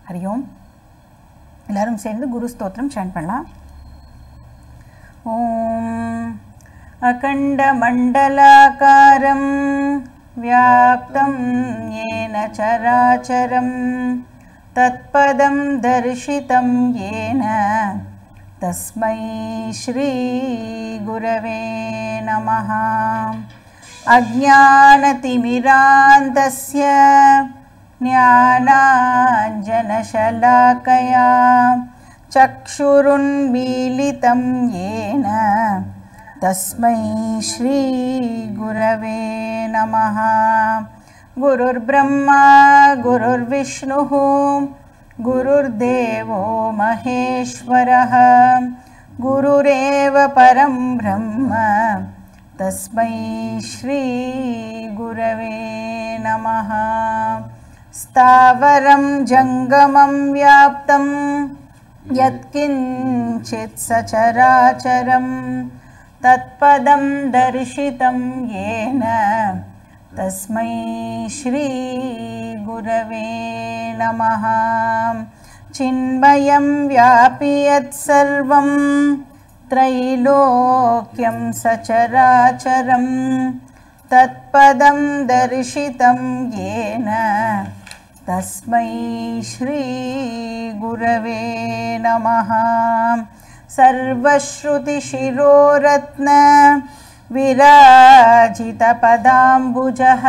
ஹரி ஓம் எல்லாரும் சேர்ந்து குரு ஸ்தோத்திரம் சாண்ட் பண்ணலாம் ஓம் अखण्डमण्डलाकारं व्याप्तं येन चराचरं तत्पदं दर्शितं येन तस्मै श्रीगुरवे नमः अज्ञानतिमिरान्तस्य ज्ञानाञ्जनशलाकया चक्षुरुन्मीलितं येन तस्मै श्रीगुरवे नमः गुरुर्ब्रह्मा गुरुर्विष्णुः गुरुर्देवो महेश्वरः गुरुरेव परं ब्रह्म तस्मै श्रीगुरवे नमः स्थावरं जङ्गमं व्याप्तं यत्किञ्चित् सचराचरं तत्पदं दर्शितं येन तस्मै श्रीगुरवे नमः चिन्मयं व्यापि यत्सर्वं त्रैलोक्यं सचराचरं तत्पदं दर्शितं येन तस्मै श्रीगुरवे नमः सर्वश्रुतिशिरोरत्न विराजितपदाम्बुजः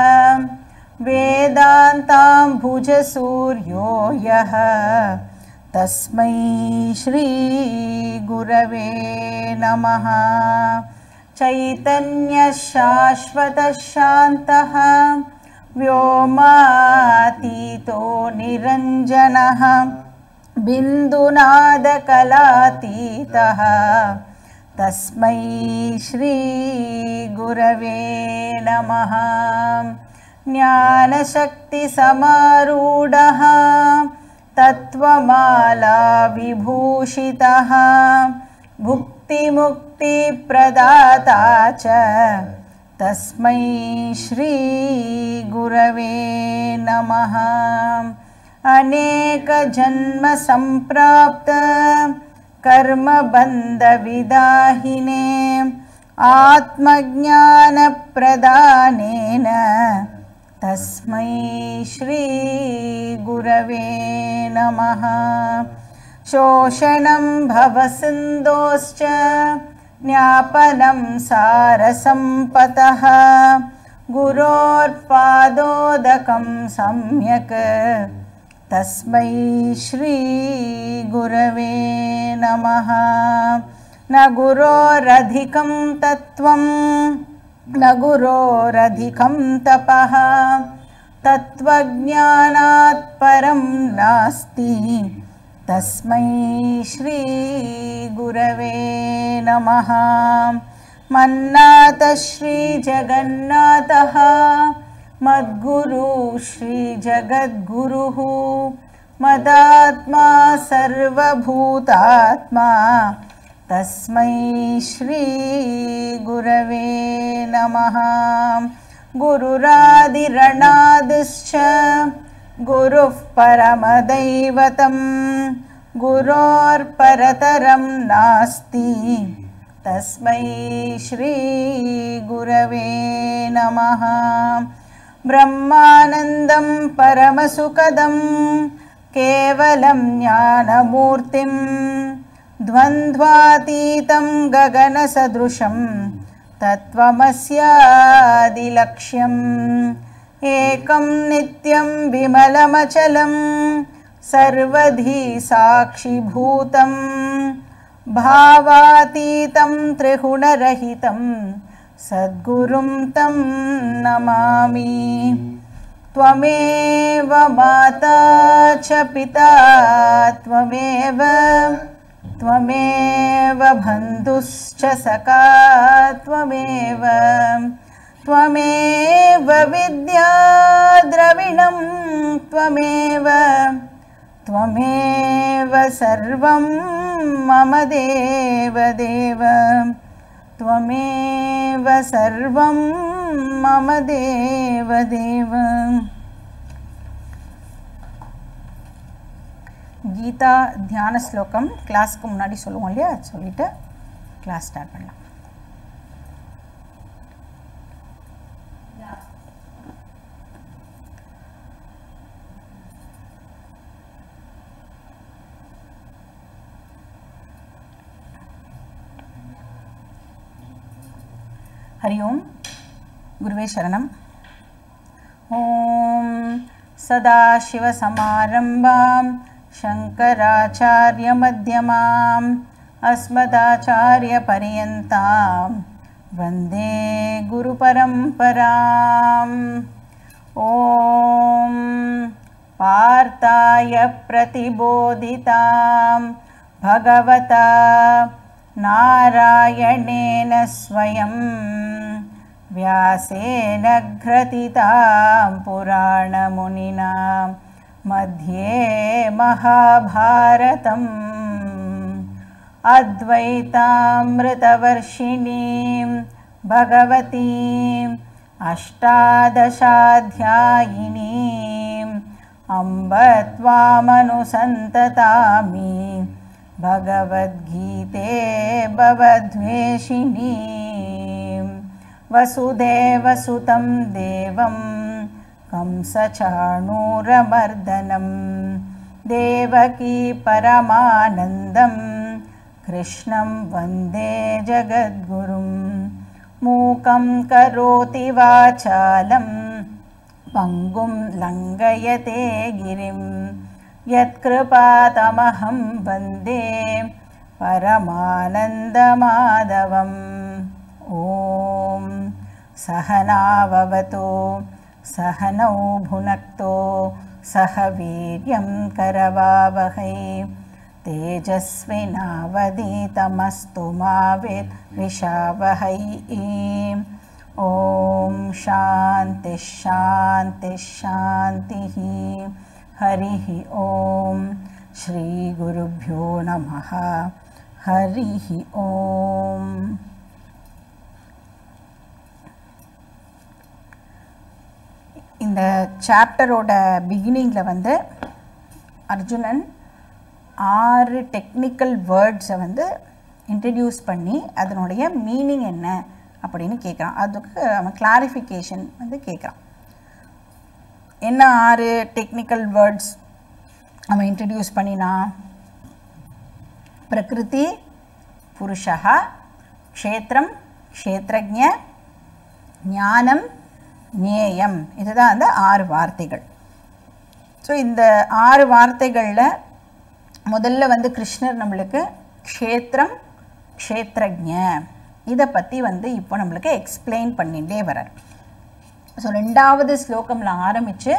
वेदान्ताम्बुजसूर्यो यः तस्मै श्रीगुरवे नमः चैतन्यशाश्वतशान्तः व्योमातीतो निरञ्जनः बिन्दुनादकलातीतः तस्मै श्रीगुरवे नमः ज्ञानशक्तिसमारूढः तत्त्वमालाविभूषितः भुक्तिमुक्तिप्रदाता च तस्मै श्रीगुरवे नमः अनेकजन्मसम्प्राप्त कर्मबन्धविदाहिने आत्मज्ञानप्रदानेन तस्मै श्रीगुरवे नमः शोषणं भवसिन्धोश्च ज्ञापनं सारसम्पतः गुरोर्पादोदकं सम्यक् तस्मै श्रीगुरवे नमः न गुरोरधिकं तत्त्वं न गुरोरधिकं तपः तत्त्वज्ञानात् परं नास्ति तस्मै श्रीगुरवे नमः मन्नाथ श्रीजगन्नाथः मद्गुरु श्रीजगद्गुरुः मदात्मा सर्वभूतात्मा तस्मै श्रीगुरवे नमः गुरुरादिरणादिश्च गुरुः परमदैवतं गुरोर्परतरं नास्ति तस्मै श्रीगुरवे नमः ब्रह्मानन्दं परमसुखदं केवलं ज्ञानमूर्तिं द्वन्द्वातीतं गगनसदृशं तत्त्वमस्यादिलक्ष्यम् एकं नित्यं विमलमचलं सर्वधी साक्षिभूतं भावातीतं त्रिगुणरहितं सद्गुरुं तं नमामि त्वमेव माता च पिता त्वमेव त्वमेव बन्धुश्च सखा त्वमेव त्वमेव विद्या द्रविणं त्वमेव त्वमेव सर्वं मम देवदेव त्वमेव सर्वं मम देवदेव கீதா தியான ஸ்லோகம் கிளாஸ்க்கு முன்னாடி சொல்லுவோம் இல்லையா அது சொல்லிட்டு கிளாஸ் ஸ்டார்ட் பண்ணலாம் हरि ओं गुरुवे शरणम् ॐ सदाशिवसमारम्भां शङ्कराचार्यमध्यमाम् अस्मदाचार्यपर्यन्तां वन्दे गुरुपरम्पराम् ॐ पार्थाय प्रतिबोधितां भगवता नारायणेन स्वयं व्यासेन घ्रथितां पुराणमुनिना मध्ये महाभारतम् अद्वैतामृतवर्षिणीं भगवतीम् अष्टादशाध्यायिनीम् अम्ब त्वामनुसन्ततामि भगवद्गीते भवद्वेषिणीं वसुदेवसुतं देवं कंसचाणूरमर्दनं देवकी परमानन्दं कृष्णं वन्दे जगद्गुरुं मूकं करोति वाचालं पङ्गुं लङ्घयते गिरिं यत्कृपातमहं वन्दे परमानन्दमाधवम् ॐ सहनाववतु सहनौ भुनक्तो सह वीर्यं करवावहै तेजस्विनावधीतमस्तु मा विद्विषावहै ॐ शान्तिः शान्तिः शान्तिः हरिः ॐ श्रीगुरुभ्यो नमः हरिः ॐ இந்த சாப்டரோட பிகினிங்கில் வந்து அர்ஜுனன் ஆறு டெக்னிக்கல் வேர்ட்ஸை வந்து இன்ட்ரடியூஸ் பண்ணி அதனுடைய மீனிங் என்ன அப்படின்னு கேட்குறான் அதுக்கு அவன் கிளாரிஃபிகேஷன் வந்து கேட்குறான் என்ன ஆறு டெக்னிக்கல் வேர்ட்ஸ் அவன் இன்ட்ரடியூஸ் பண்ணினா பிரகிருதி புருஷா க்ஷேத்திரம் க்ஷேத்ரஜ ஞானம் ஞேயம் இதுதான் அந்த ஆறு வார்த்தைகள் ஸோ இந்த ஆறு வார்த்தைகளில் முதல்ல வந்து கிருஷ்ணர் நம்மளுக்கு க்ஷேத்திரம் க்ஷேத்ரஜ இதை பற்றி வந்து இப்போ நம்மளுக்கு எக்ஸ்பிளைன் பண்ணிகிட்டே வரார் ஸோ ரெண்டாவது ஸ்லோகமில் ஆரம்பித்து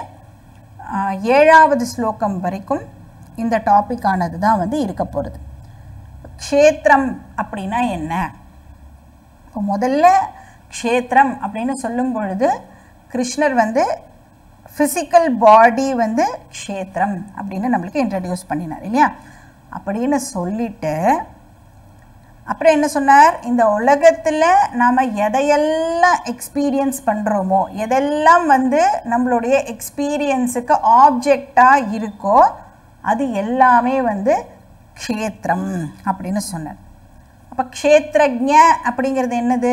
ஏழாவது ஸ்லோகம் வரைக்கும் இந்த டாப்பிக்கானது தான் வந்து இருக்க போகிறது க்ஷேத்திரம் அப்படின்னா என்ன இப்போ முதல்ல க்ஷேத்திரம் அப்படின்னு சொல்லும் பொழுது கிருஷ்ணர் வந்து ஃபிசிக்கல் பாடி வந்து க்ஷேத்திரம் அப்படின்னு நம்மளுக்கு இன்ட்ரடியூஸ் பண்ணினார் இல்லையா அப்படின்னு சொல்லிட்டு அப்புறம் என்ன சொன்னார் இந்த உலகத்தில் நாம் எதையெல்லாம் எக்ஸ்பீரியன்ஸ் பண்ணுறோமோ எதெல்லாம் வந்து நம்மளுடைய எக்ஸ்பீரியன்ஸுக்கு ஆப்ஜெக்டாக இருக்கோ அது எல்லாமே வந்து க்ஷேத்திரம் அப்படின்னு சொன்னார் அப்போ க்ஷேத்ரஜ அப்படிங்கிறது என்னது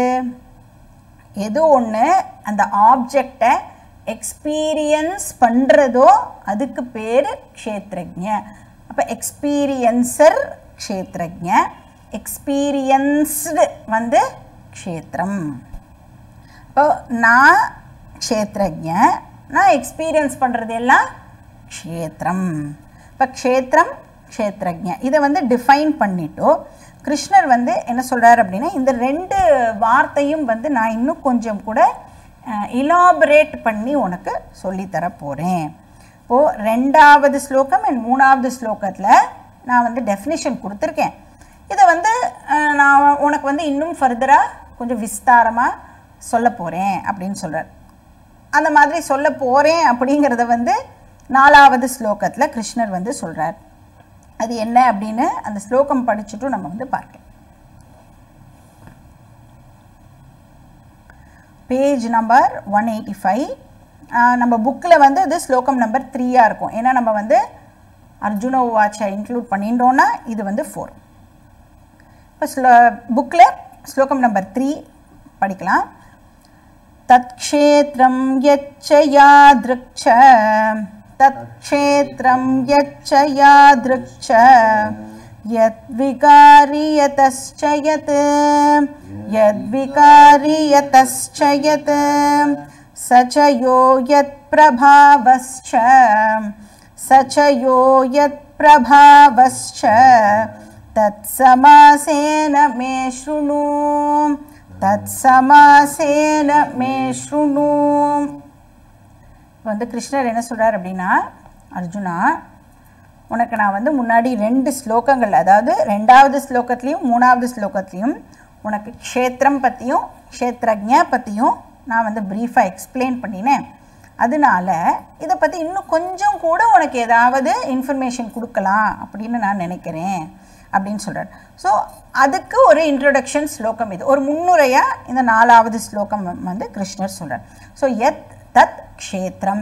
எது ஒன்று அந்த ஆப்ஜெக்டை எக்ஸ்பீரியன்ஸ் பண்ணுறதோ அதுக்கு பேர் க்ஷேத்ரஜ அப்போ எக்ஸ்பீரியன்சர் க்ஷேத்ரஜ எக்ஸ்பீரியன்ஸ்டு வந்து க்ஷேத்திரம் இப்போ நான் க்ஷேத்ரஜ நான் எக்ஸ்பீரியன்ஸ் பண்ணுறது எல்லாம் க்ஷேத்திரம் இப்போ க்ஷேத்திரம் க்ஷேத்ரஜ இதை வந்து டிஃபைன் பண்ணிட்டோ கிருஷ்ணர் வந்து என்ன சொல்கிறார் அப்படின்னா இந்த ரெண்டு வார்த்தையும் வந்து நான் இன்னும் கொஞ்சம் கூட இலாபரேட் பண்ணி உனக்கு சொல்லித்தர போகிறேன் இப்போது ரெண்டாவது ஸ்லோகம் அண்ட் மூணாவது ஸ்லோகத்தில் நான் வந்து டெஃபினிஷன் கொடுத்துருக்கேன் இதை வந்து நான் உனக்கு வந்து இன்னும் ஃபர்தராக கொஞ்சம் விஸ்தாரமாக சொல்ல போகிறேன் அப்படின்னு சொல்கிறார் அந்த மாதிரி சொல்ல போகிறேன் அப்படிங்கிறத வந்து நாலாவது ஸ்லோகத்தில் கிருஷ்ணர் வந்து சொல்கிறார் அது என்ன அப்படின்னு அந்த ஸ்லோகம் படிச்சுட்டும் நம்ம வந்து பார்க்கலாம் page number one eighty five நம்ம புக்கில் வந்து இது ஸ்லோகம் நம்பர் த்ரீயாக இருக்கும் ஏன்னா நம்ம வந்து அர்ஜுன உவாச்ச இன்க்ளூட் பண்ணிட்டோன்னா இது வந்து ஃபோர் இப்போ ஸ்லோ புக்கில் ஸ்லோகம் நம்பர் த்ரீ படிக்கலாம் तत्क्षेत्रं यच्च यादृक् च तत्क्षेत्रं यच्च यादृक् च यद्विकारि यतश्च यत् यद्विकारि यतश्च यत् स च यो यत्प्रभावश्च स च यो यत्प्रभावश्च तत्समासेन मे शृणु தத்சமாசேன மே ஸ்ருணு இப்போ வந்து கிருஷ்ணர் என்ன சொல்கிறார் அப்படின்னா அர்ஜுனா உனக்கு நான் வந்து முன்னாடி ரெண்டு ஸ்லோகங்கள் அதாவது ரெண்டாவது ஸ்லோகத்துலேயும் மூணாவது ஸ்லோகத்துலேயும் உனக்கு க்ஷேத்திரம் பற்றியும் க்ஷேத்ரஜ பற்றியும் நான் வந்து ப்ரீஃபாக எக்ஸ்பிளைன் பண்ணினேன் அதனால இதை பற்றி இன்னும் கொஞ்சம் கூட உனக்கு ஏதாவது இன்ஃபர்மேஷன் கொடுக்கலாம் அப்படின்னு நான் நினைக்கிறேன் அப்படின்னு சொல்கிறார் ஸோ அதுக்கு ஒரு இன்ட்ரொடக்ஷன் ஸ்லோகம் இது ஒரு முன்னுரையாக இந்த நாலாவது ஸ்லோகம் வந்து கிருஷ்ணர் சொல்கிறார் ஸோ எத் தத் க்ஷேத்திரம்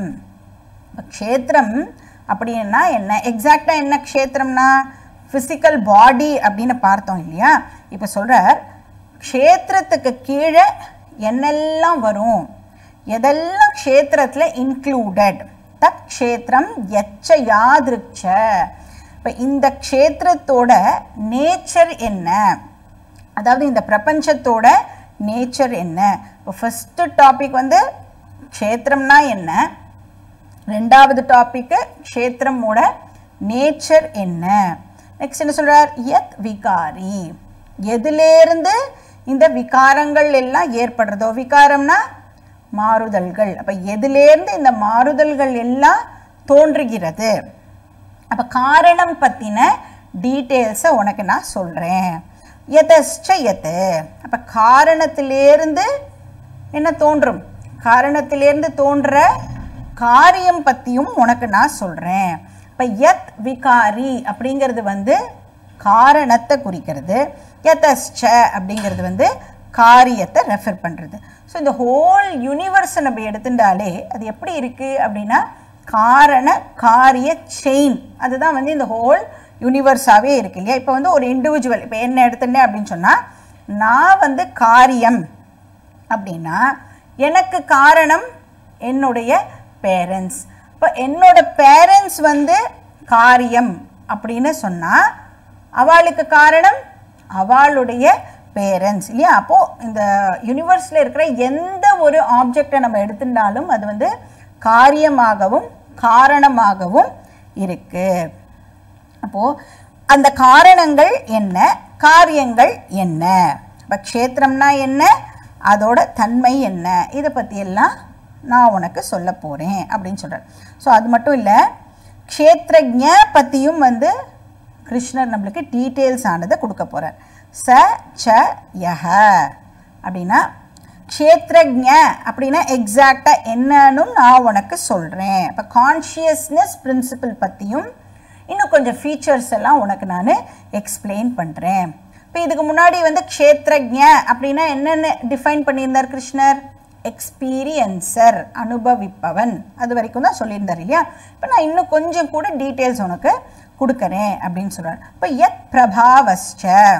க்ஷேத்திரம் அப்படின்னா என்ன எக்ஸாக்டாக என்ன க்ஷேத்திரம்னா ஃபிசிக்கல் பாடி அப்படின்னு பார்த்தோம் இல்லையா இப்போ சொல்கிறார் க்ஷேத்திரத்துக்கு கீழே என்னெல்லாம் வரும் எதெல்லாம் க்ஷேத்திரத்தில் இன்க்ளூடட் தத் க்ஷேத்திரம் எச்ச யாதிருச்ச இப்போ இந்த க்ஷேத்திரத்தோட நேச்சர் என்ன அதாவது இந்த பிரபஞ்சத்தோட நேச்சர் என்ன இப்போ ஃபஸ்ட்டு டாபிக் வந்து க்ஷேத்திரம்னா என்ன ரெண்டாவது டாப்பிக்கு க்ஷேத்திரமோட நேச்சர் என்ன நெக்ஸ்ட் என்ன சொல்கிறார் யத் விகாரி எதுலேருந்து இந்த விகாரங்கள் எல்லாம் ஏற்படுறதோ விகாரம்னா மாறுதல்கள் அப்போ எதுலேருந்து இந்த மாறுதல்கள் எல்லாம் தோன்றுகிறது அப்போ காரணம் பற்றின டீட்டெயில்ஸை உனக்கு நான் சொல்கிறேன் எதஸ்ச எது அப்போ காரணத்திலேருந்து என்ன தோன்றும் காரணத்திலேருந்து தோன்ற காரியம் பற்றியும் உனக்கு நான் சொல்கிறேன் இப்போ யத் விகாரி அப்படிங்கிறது வந்து காரணத்தை குறிக்கிறது யதஸ்ச அப்படிங்கிறது வந்து காரியத்தை ரெஃபர் பண்ணுறது ஸோ இந்த ஹோல் யூனிவர்ஸை நம்ம எடுத்துட்டாலே அது எப்படி இருக்குது அப்படின்னா காரண காரிய செயின் அதுதான் வந்து இந்த ஹோல் யூனிவர்ஸாகவே இருக்கு இல்லையா இப்போ வந்து ஒரு இண்டிவிஜுவல் இப்போ என்ன எடுத்துட்டேன் அப்படின்னு சொன்னால் நான் வந்து காரியம் அப்படின்னா எனக்கு காரணம் என்னுடைய பேரண்ட்ஸ் இப்போ என்னோட பேரண்ட்ஸ் வந்து காரியம் அப்படின்னு சொன்னால் அவளுக்கு காரணம் அவளுடைய பேரண்ட்ஸ் இல்லையா அப்போது இந்த யூனிவர்ஸில் இருக்கிற எந்த ஒரு ஆப்ஜெக்டை நம்ம எடுத்துட்டாலும் அது வந்து காரியமாகவும் காரணமாகவும் இருக்குது அப்போது அந்த காரணங்கள் என்ன காரியங்கள் என்ன இப்போ க்ஷேத்திரம்னா என்ன அதோட தன்மை என்ன இதை பற்றியெல்லாம் நான் உனக்கு சொல்ல போகிறேன் அப்படின்னு சொல்கிறார் ஸோ அது மட்டும் இல்லை க்ஷேத்ரஜ பற்றியும் வந்து கிருஷ்ணர் நம்மளுக்கு டீட்டெயில்ஸ் ஆனதை கொடுக்க போகிறார் ச ச யஹ அப்படின்னா க்ஷேத்ரஜ அப்படின்னா எக்ஸாக்டாக என்னன்னு நான் உனக்கு சொல்கிறேன் இப்போ கான்ஷியஸ்னஸ் பிரின்சிபிள் பற்றியும் இன்னும் கொஞ்சம் ஃபீச்சர்ஸ் எல்லாம் உனக்கு நான் எக்ஸ்பிளைன் பண்ணுறேன் இப்போ இதுக்கு முன்னாடி வந்து க்ஷேத்ரஜ அப்படின்னா என்னென்ன டிஃபைன் பண்ணியிருந்தார் கிருஷ்ணர் எக்ஸ்பீரியன்சர் அனுபவிப்பவன் அது வரைக்கும் தான் சொல்லியிருந்தார் இல்லையா இப்போ நான் இன்னும் கொஞ்சம் கூட டீட்டெயில்ஸ் உனக்கு கொடுக்குறேன் அப்படின்னு சொல்கிறார் இப்போ எத் பிரபாவஸ்ச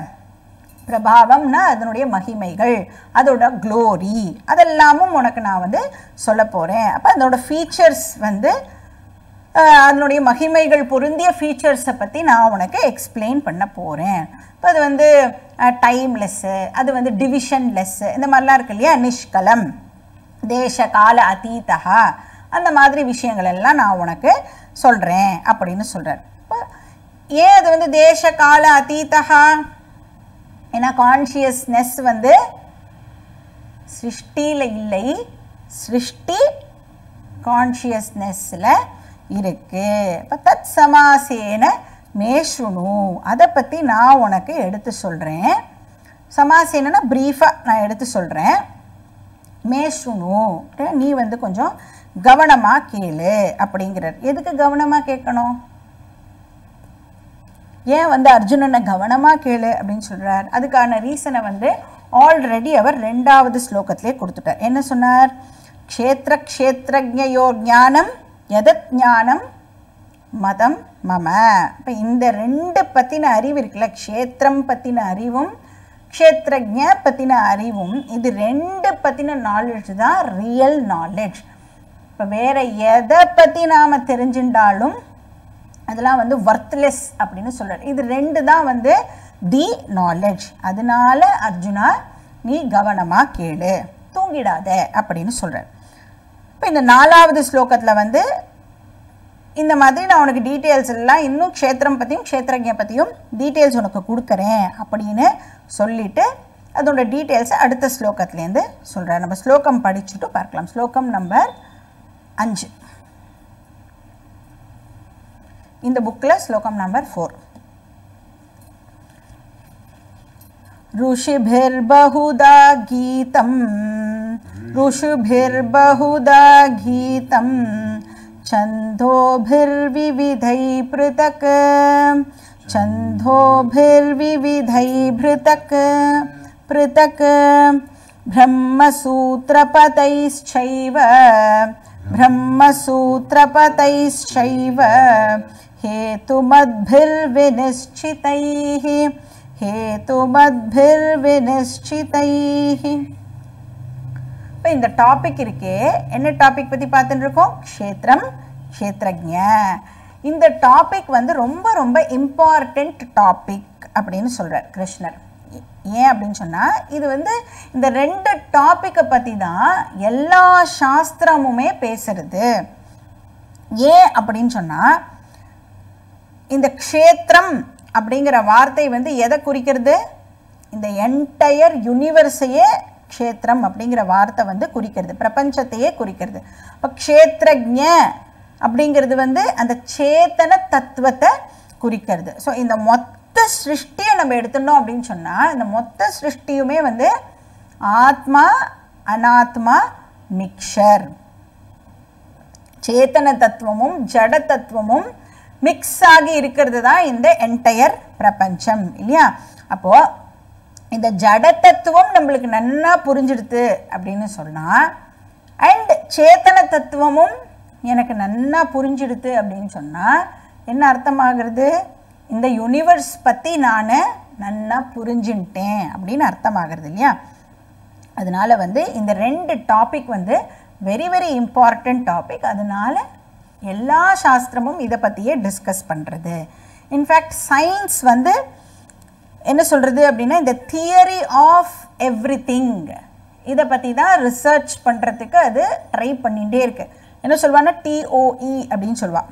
பிரபாவம்னா அதனுடைய மகிமைகள் அதோட க்ளோரி அதெல்லாமும் உனக்கு நான் வந்து சொல்ல போகிறேன் அப்போ அதோட ஃபீச்சர்ஸ் வந்து அஹ், அதனுடைய மகிமைகள் பொருந்திய ஃபீச்சர்ஸை பற்றி நான் உனக்கு எக்ஸ்பிளைன் பண்ண போகிறேன் இப்போ அது வந்து டைம்லெஸ்ஸு அது வந்து டிவிஷன்லெஸ்ஸு இந்த மாதிரிலாம் இருக்கு இல்லையா நிஷ்கலம் தேச கால அதீதா அந்த மாதிரி விஷயங்கள் எல்லாம் நான் உனக்கு சொல்கிறேன் அப்படின்னு சொல்கிறார் இப்போ ஏன் அது வந்து தேச கால அதீதா ஏன்னா கான்ஷியஸ்னஸ் வந்து சிருஷ்டியில் இல்லை சிருஷ்டி கான்ஷியஸ்னஸில் இருக்கு இப்போ தத் சமாசேன மேஷுனு அதை பற்றி நான் உனக்கு எடுத்து சொல்கிறேன் சமாசேனா ப்ரீஃபாக நான் எடுத்து சொல்கிறேன் மேஷுனு நீ வந்து கொஞ்சம் கவனமாக கேளு அப்படிங்கிறார் எதுக்கு கவனமாக கேட்கணும் ஏன் வந்து அர்ஜுனனை கவனமாக கேளு அப்படின்னு சொல்கிறார் அதுக்கான ரீசனை வந்து ஆல்ரெடி அவர் ரெண்டாவது ஸ்லோகத்திலே கொடுத்துட்டார் என்ன சொன்னார் க்ஷேத்திர க்ஷேத்ரஜயோ ஞானம் எதத் ஞானம் மதம் மம இப்போ இந்த ரெண்டு பற்றின அறிவு இருக்குல்ல க்ஷேத்திரம் பற்றின அறிவும் க்ஷேத்ரஜ பற்றின அறிவும் இது ரெண்டு பற்றின நாலேஜ் தான் ரியல் நாலேஜ் இப்போ வேற எதை பற்றி நாம் தெரிஞ்சுட்டாலும் அதெல்லாம் வந்து ஒர்த்லெஸ் அப்படின்னு சொல்கிறார் இது ரெண்டு தான் வந்து தி நாலேஜ் அதனால அர்ஜுனா நீ கவனமாக கேளு தூங்கிடாத அப்படின்னு சொல்கிறார் இப்போ இந்த நாலாவது ஸ்லோகத்தில் வந்து இந்த மாதிரி நான் உனக்கு டீட்டெயில்ஸ் எல்லாம் இன்னும் க்ஷேத்திரம் பற்றியும் க்ஷேத்திரஜ பற்றியும் டீட்டெயில்ஸ் உனக்கு கொடுக்குறேன் அப்படின்னு சொல்லிட்டு அதோட டீட்டெயில்ஸை அடுத்த ஸ்லோகத்துலேருந்து சொல்கிறார் நம்ம ஸ்லோகம் படிச்சுட்டு பார்க்கலாம் ஸ்லோகம் நம்பர் அஞ்சு இந்த புக்கில் ஸ்லோகம் நம்பர் ஃபோர் ऋषिभिर्बहुधा गीतं ऋषिभिर्बहुधा गीतं छन्दोभिर्विविधैः पृथक् छन्दोभिर्विविधैः पृथक् पृथक् ब्रह्मसूत्रपतैश्चैव ब्रह्मसूत्रपतैश्चैव हेतुमद्भिर्विनिश्चितैः ஹேதுமத்பிர்வினிஷ்சிதைஹி இப்போ இந்த டாபிக் இருக்கே என்ன டாபிக் பற்றி பார்த்துட்டு இருக்கோம் க்ஷேத்திரம் க்ஷேத்ரஜ இந்த டாபிக் வந்து ரொம்ப ரொம்ப இம்பார்ட்டண்ட் டாபிக் அப்படின்னு சொல்கிறார் கிருஷ்ணர் ஏன் அப்படின்னு சொன்னால் இது வந்து இந்த ரெண்டு டாப்பிக்கை பற்றி தான் எல்லா சாஸ்திரமுமே பேசுறது ஏன் அப்படின்னு சொன்னால் இந்த க்ஷேத்திரம் அப்படிங்கிற வார்த்தை வந்து எதை குறிக்கிறது இந்த என்டையர் யூனிவர்ஸையே க்ஷேத்திரம் அப்படிங்கிற வார்த்தை வந்து குறிக்கிறது பிரபஞ்சத்தையே குறிக்கிறது இப்போ க்ஷேத்ரஜ அப்படிங்கிறது வந்து அந்த சேத்தன தத்துவத்தை குறிக்கிறது ஸோ இந்த மொத்த சிருஷ்டியை நம்ம எடுத்துட்டோம் அப்படின்னு சொன்னால் இந்த மொத்த சிருஷ்டியுமே வந்து ஆத்மா அனாத்மா மிக்சர் சேத்தன தத்துவமும் ஜட தத்துவமும் மிக்ஸ் ஆகி இருக்கிறது தான் இந்த என்டையர் பிரபஞ்சம் இல்லையா அப்போ இந்த ஜட தத்துவம் நம்மளுக்கு நன்னா புரிஞ்சிடுது அப்படின்னு சொன்னால் அண்ட் சேத்தன தத்துவமும் எனக்கு நன்னா புரிஞ்சிடுது அப்படின்னு சொன்னால் என்ன அர்த்தமாகிறது இந்த யூனிவர்ஸ் பற்றி நான் நன்னா புரிஞ்சுட்டேன் அப்படின்னு அர்த்தமாகிறது இல்லையா அதனால வந்து இந்த ரெண்டு டாபிக் வந்து வெரி வெரி இம்பார்ட்டண்ட் டாபிக் அதனால எல்லா சாஸ்திரமும் இதை பற்றியே டிஸ்கஸ் பண்ணுறது இன்ஃபேக்ட் சயின்ஸ் வந்து என்ன சொல்கிறது அப்படின்னா இந்த தியரி ஆஃப் எவ்ரி திங் இதை பற்றி தான் ரிசர்ச் பண்ணுறதுக்கு அது ட்ரை பண்ணிகிட்டே இருக்கு என்ன சொல்லுவான்னா டிஓஇ அப்படின்னு சொல்லுவாள்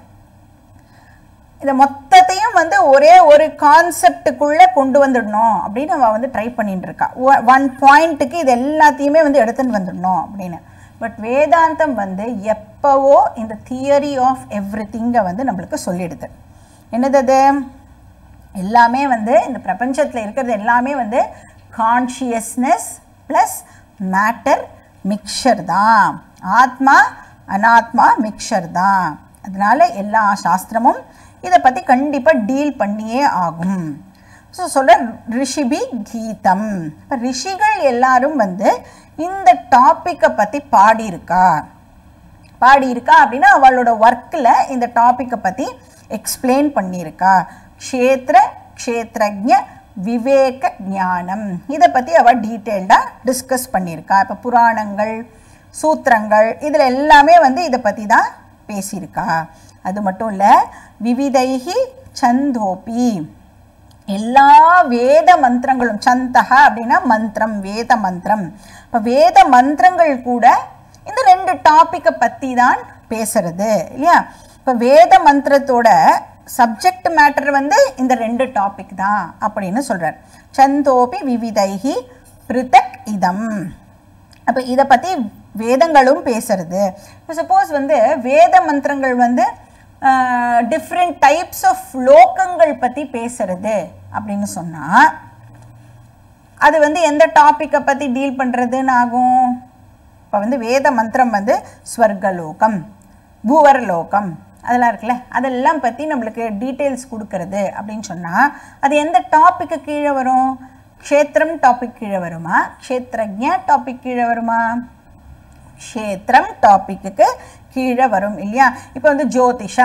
இதை மொத்தத்தையும் வந்து ஒரே ஒரு கான்செப்டுக்குள்ளே கொண்டு வந்துடணும் அப்படின்னு அவள் வந்து ட்ரை பண்ணிட்டு இருக்கா ஒன் பாயிண்ட்டுக்கு இது எல்லாத்தையுமே வந்து எடுத்துன்னு வந்துடணும் அப்படின்னு பட் வேதாந்தம் வந்து எப்போவோ இந்த தியரி ஆஃப் எவ்ரி திங்கை வந்து நம்மளுக்கு சொல்லிடுது என்னது அது எல்லாமே வந்து இந்த பிரபஞ்சத்தில் இருக்கிறது எல்லாமே வந்து கான்ஷியஸ்னஸ் ப்ளஸ் மேட்டர் மிக்சர் தான் ஆத்மா அனாத்மா மிக்சர் தான் அதனால எல்லா சாஸ்திரமும் இதை பற்றி கண்டிப்பாக டீல் பண்ணியே ஆகும் ஸோ சொல்கிற ரிஷிபி கீதம் இப்போ ரிஷிகள் எல்லாரும் வந்து இந்த டாப்பிக்கை பற்றி பாடியிருக்கா பாடியிருக்கா அப்படின்னா அவளோட ஒர்க்கில் இந்த டாப்பிக்கை பற்றி எக்ஸ்பிளைன் பண்ணியிருக்கா க்ஷேத்திர க்ஷேத்ரஜ விவேக ஞானம் இதை பற்றி அவள் டீட்டெயில்டாக டிஸ்கஸ் பண்ணியிருக்கா இப்போ புராணங்கள் சூத்திரங்கள் இதில் எல்லாமே வந்து இதை பற்றி தான் பேசியிருக்கா அது மட்டும் இல்லை விவிதைகி சந்தோபி எல்லா வேத மந்திரங்களும் சந்தகா அப்படின்னா மந்திரம் வேத மந்திரம் இப்போ வேத மந்திரங்கள் கூட இந்த ரெண்டு டாப்பிக்கை பற்றி தான் பேசுறது இல்லையா இப்போ வேத மந்திரத்தோட சப்ஜெக்ட் மேட்டர் வந்து இந்த ரெண்டு டாபிக் தான் அப்படின்னு சொல்கிறார் சந்தோபி விவிதைகி பிருத்தக் இதம் அப்போ இதை பற்றி வேதங்களும் பேசுறது இப்போ சப்போஸ் வந்து வேத மந்திரங்கள் வந்து டிஃப்ரெண்ட் டைப்ஸ் ஆஃப் லோகங்கள் பற்றி பேசுறது அப்படின்னு சொன்னால் அது வந்து எந்த டாப்பிக்கை பற்றி டீல் பண்ணுறதுன்னு ஆகும் இப்போ வந்து வேத மந்திரம் வந்து ஸ்வர்கலோகம் பூவரலோகம் அதெல்லாம் இருக்குல்ல அதெல்லாம் பற்றி நம்மளுக்கு டீட்டெயில்ஸ் கொடுக்கறது அப்படின்னு சொன்னால் அது எந்த டாப்பிக்கு கீழே வரும் க்ஷேத்திரம் டாபிக் கீழே வருமா க்ஷேத்ரஜ டாபிக் கீழே வருமா க்ஷேத்திரம் டாப்பிக்கு கீழே வரும் இல்லையா இப்போ வந்து ஜோதிஷம்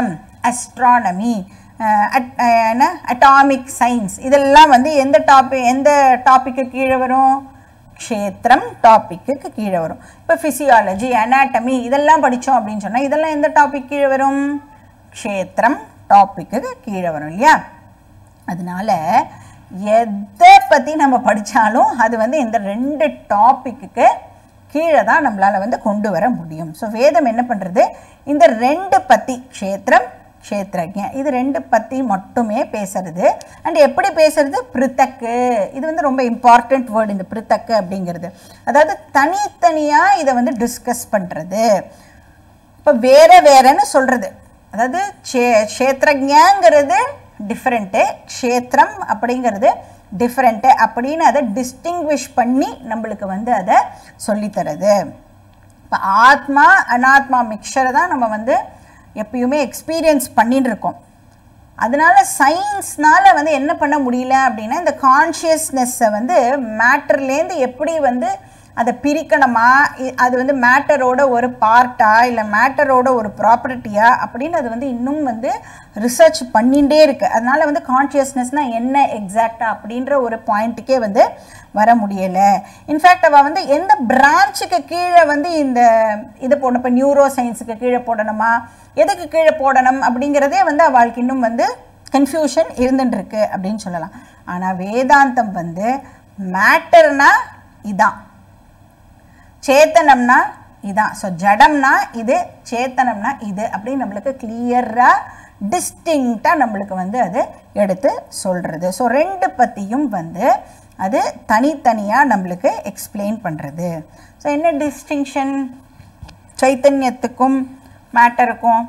அஸ்ட்ரானமி என்ன அட்டாமிக் சயின்ஸ் இதெல்லாம் வந்து எந்த டாபிக் எந்த டாப்பிக்கு கீழே வரும் க்ஷேத்திரம் டாப்பிக்கு கீழே வரும் இப்போ ஃபிசியாலஜி அனாட்டமி இதெல்லாம் படித்தோம் அப்படின்னு சொன்னால் இதெல்லாம் எந்த டாபிக் கீழே வரும் க்ஷேத்திரம் டாப்பிக்கு கீழே வரும் இல்லையா அதனால எதை பற்றி நம்ம படித்தாலும் அது வந்து இந்த ரெண்டு டாப்பிக்கு கீழே தான் நம்மளால் வந்து கொண்டு வர முடியும் ஸோ வேதம் என்ன பண்ணுறது இந்த ரெண்டு பற்றி க்ஷேத்திரம் க்ஷேத்ரஜ இது ரெண்டு பற்றி மட்டுமே பேசுறது அண்ட் எப்படி பேசுறது பிரித்தக்கு இது வந்து ரொம்ப இம்பார்ட்டண்ட் வேர்டு இந்த பிரித்தக்கு அப்படிங்கிறது அதாவது தனித்தனியாக இதை வந்து டிஸ்கஸ் பண்ணுறது இப்போ வேற வேறன்னு சொல்கிறது அதாவது க்ஷே க்ஷேத்ரஜங்கிறது டிஃப்ரெண்ட்டு க்ஷேத்திரம் அப்படிங்கிறது டிஃப்ரெண்ட்டு அப்படின்னு அதை டிஸ்டிங்விஷ் பண்ணி நம்மளுக்கு வந்து அதை சொல்லித்தரது இப்போ ஆத்மா அனாத்மா மிக்சரை தான் நம்ம வந்து எப்பயுமே எக்ஸ்பீரியன்ஸ் பண்ணிட்டு இருக்கோம் அதனால சயின்ஸ்னால வந்து என்ன பண்ண முடியல அப்படின்னா இந்த கான்ஷியஸ்னஸ்ஸை வந்து மேட்டர்லேருந்து எப்படி வந்து அதை பிரிக்கணுமா இ- அது வந்து மேட்டரோட ஒரு பார்ட்டா இல்லை மேட்டரோட ஒரு ப்ராப்பர்ட்டியா அப்படின்னு அது வந்து இன்னும் வந்து ரிசர்ச் பண்ணிகிட்டே இருக்கு அதனால வந்து கான்ஷியஸ்னஸ்னால் என்ன எக்ஸாக்டா அப்படின்ற ஒரு பாயிண்ட்டுக்கே வந்து வர முடியலை இன்ஃபேக்ட் அவள் வந்து எந்த பிரான்ச்சுக்கு கீழே வந்து இந்த இது போடணும் இப்போ நியூரோ சயின்ஸுக்கு கீழே போடணுமா எதுக்கு கீழே போடணும் அப்படிங்கிறதே வந்து அவளுக்கு இன்னும் வந்து கன்ஃபியூஷன் இருந்துட்டு இருக்கு அப்படின்னு சொல்லலாம் ஆனால் வேதாந்தம் வந்து மேட்டர்னா இதான் சேத்தனம்னா இதான் ஸோ ஜடம்னா இது சேத்தனம்னா இது அப்படின்னு நம்மளுக்கு கிளியராக டிஸ்டிங்க்டாக நம்மளுக்கு வந்து அது எடுத்து சொல்கிறது ஸோ ரெண்டு பற்றியும் வந்து அது தனித்தனியாக நம்மளுக்கு எக்ஸ்பிளைன் பண்ணுறது ஸோ என்ன டிஸ்டிங்ஷன் சைத்தன்யத்துக்கும் மேட்டருக்கும்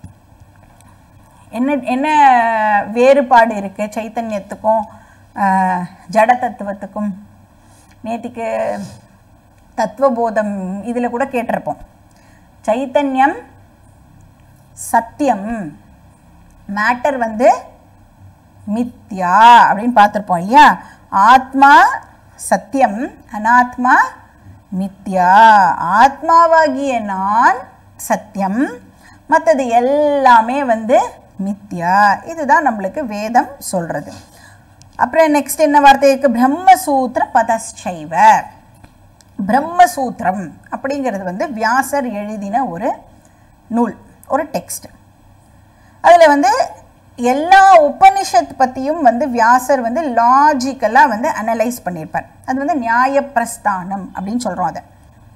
என்ன என்ன வேறுபாடு இருக்குது சைத்தன்யத்துக்கும் ஆஹ், ஜட தத்துவத்துக்கும் நேத்திக்கு தத்துவபோதம் இதில் கூட கேட்டிருப்போம் சைத்தன்யம் சத்தியம் மேட்டர் வந்து மித்யா அப்படின்னு பார்த்துருப்போம் இல்லையா ஆத்மா சத்தியம் அனாத்மா மித்யா ஆத்மாவாகிய நான் சத்தியம் மற்றது எல்லாமே வந்து மித்யா இதுதான் நம்மளுக்கு வேதம் சொல்றது அப்புறம் நெக்ஸ்ட் என்ன வார்த்தை இருக்கு பிரம்மசூத்திர பதச்சைவ பிரம்மசூத்திரம் அப்படிங்கிறது வந்து வியாசர் எழுதின ஒரு நூல் ஒரு டெக்ஸ்ட் அதில் வந்து எல்லா உபனிஷத் பற்றியும் வந்து வியாசர் வந்து லாஜிக்கலாக வந்து அனலைஸ் பண்ணியிருப்பார் அது வந்து நியாயப்பிரஸ்தானம் அப்படின்னு சொல்கிறோம் அதை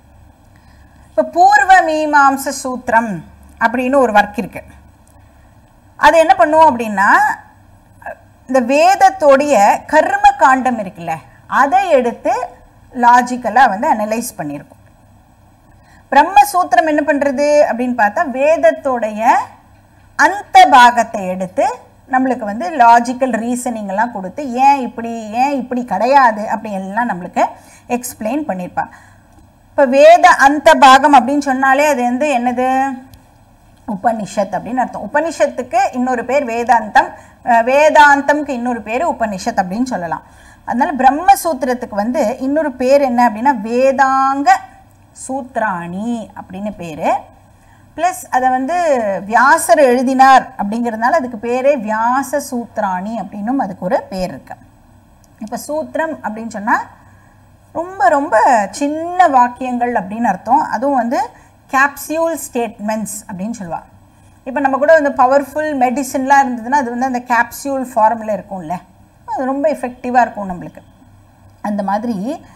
இப்போ பூர்வ மீமாம்ச சூத்திரம் அப்படின்னு ஒரு ஒர்க் இருக்கு அது என்ன பண்ணுவோம் அப்படின்னா இந்த வேதத்தோடைய கர்ம காண்டம் இருக்குல்ல அதை எடுத்து லாஜிக்கலாக வந்து அனலைஸ் பண்ணியிருக்கோம் பிரம்மசூத்திரம் என்ன பண்ணுறது அப்படின்னு பார்த்தா வேதத்தோடைய அந்த பாகத்தை எடுத்து நம்மளுக்கு வந்து லாஜிக்கல் ரீசனிங் எல்லாம் கொடுத்து ஏன் இப்படி ஏன் இப்படி கிடையாது அப்படி எல்லாம் நம்மளுக்கு எக்ஸ்பிளைன் பண்ணியிருப்பா இப்போ வேத அந்த பாகம் அப்படின்னு சொன்னாலே அது வந்து என்னது உபனிஷத் அப்படின்னு அர்த்தம் உபனிஷத்துக்கு இன்னொரு பேர் வேதாந்தம் அஹ் வேதாந்தம்க்கு இன்னொரு பேர் உபனிஷத் அப்படின்னு சொல்லலாம் அதனால பிரம்மசூத்திரத்துக்கு வந்து இன்னொரு பேர் என்ன அப்படின்னா வேதாங்க சூத்ராணி அப்படின்னு பேர் ப்ளஸ் அதை வந்து வியாசர் எழுதினார் அப்படிங்கிறதுனால அதுக்கு பேரே வியாச சூத்ராணி அப்படின்னும் அதுக்கு ஒரு பேர் இருக்கு இப்போ சூத்திரம் அப்படின்னு சொன்னால் ரொம்ப ரொம்ப சின்ன வாக்கியங்கள் அப்படின்னு அர்த்தம் அதுவும் வந்து கேப்சியூல் ஸ்டேட்மெண்ட்ஸ் அப்படின்னு சொல்லுவாள் இப்போ நம்ம கூட இந்த பவர்ஃபுல் மெடிசன்லாம் இருந்ததுன்னா அது வந்து அந்த கேப்சியூல் ஃபார்மில் இருக்கும்ல அது ரொம்ப எஃபெக்டிவாக இருக்கும் நம்மளுக்கு அந்த மாதிரி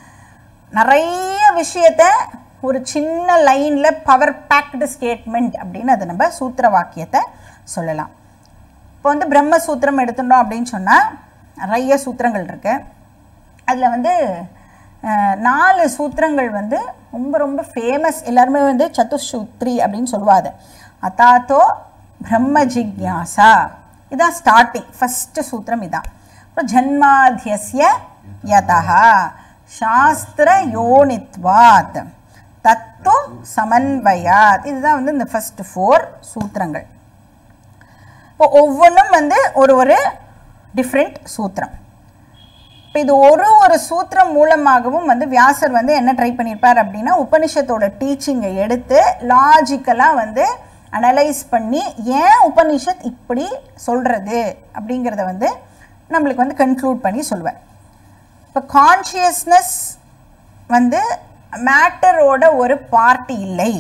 நிறைய விஷயத்த ஒரு சின்ன லைனில் பவர் பேக்டு ஸ்டேட்மெண்ட் அப்படின்னு அதை நம்ம சூத்திர வாக்கியத்தை சொல்லலாம் இப்போ வந்து பிரம்மசூத்திரம் எடுத்துட்டோம் அப்படின்னு சொன்னால் நிறைய சூத்திரங்கள் இருக்கு அதில் வந்து அஹ், நாலு சூத்திரங்கள் வந்து ரொம்ப ரொம்ப ஃபேமஸ் எல்லாருமே வந்து சதுசூத்ரி அப்படின்னு சொல்லுவாங்க அதாத்தோ பிரம்ம ஜிக்யாசா இதான் ஸ்டார்டிங் ஃபஸ்ட்டு சூத்திரம் இதான் அப்புறம் ஜன்மாத்தியஸ்ய யதா சாஸ்திர யோனித்வாத் தத்துவ சமன்வயாத் இதுதான் வந்து இந்த ஃபர்ஸ்ட் ஃபோர் சூத்திரங்கள் இப்போ ஒவ்வொன்றும் வந்து ஒரு ஒரு டிஃப்ரெண்ட் சூத்திரம் இப்போ இது ஒரு ஒரு சூத்திரம் மூலமாகவும் வந்து வியாசர் வந்து என்ன ட்ரை பண்ணியிருப்பார் அப்படின்னா உபனிஷத்தோட டீச்சிங்கை எடுத்து லாஜிக்கலாக வந்து அனலைஸ் பண்ணி ஏன் உபனிஷத் இப்படி சொல்கிறது அப்படிங்கிறத வந்து நம்மளுக்கு வந்து கன்க்ளூட் பண்ணி சொல்லுவேன் இப்போ கான்ஷியஸ்னஸ் வந்து மேட்டரோட ஒரு பார்ட் இல்லை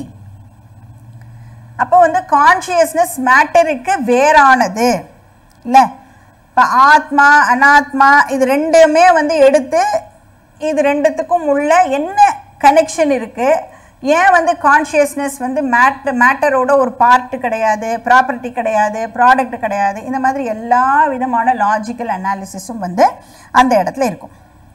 அப்போ வந்து கான்ஷியஸ்னஸ் மேட்டருக்கு வேறானது இல்லை இப்போ ஆத்மா அனாத்மா இது ரெண்டுமே வந்து எடுத்து இது ரெண்டுத்துக்கும் உள்ள என்ன கனெக்ஷன் இருக்குது ஏன் வந்து கான்ஷியஸ்னஸ் வந்து மேட்டர் மேட்டரோட ஒரு பார்ட்டு கிடையாது ப்ராப்பர்ட்டி கிடையாது ப்ராடக்ட் கிடையாது இந்த மாதிரி எல்லா விதமான லாஜிக்கல் அனாலிசிஸும் வந்து அந்த இடத்துல இருக்கும்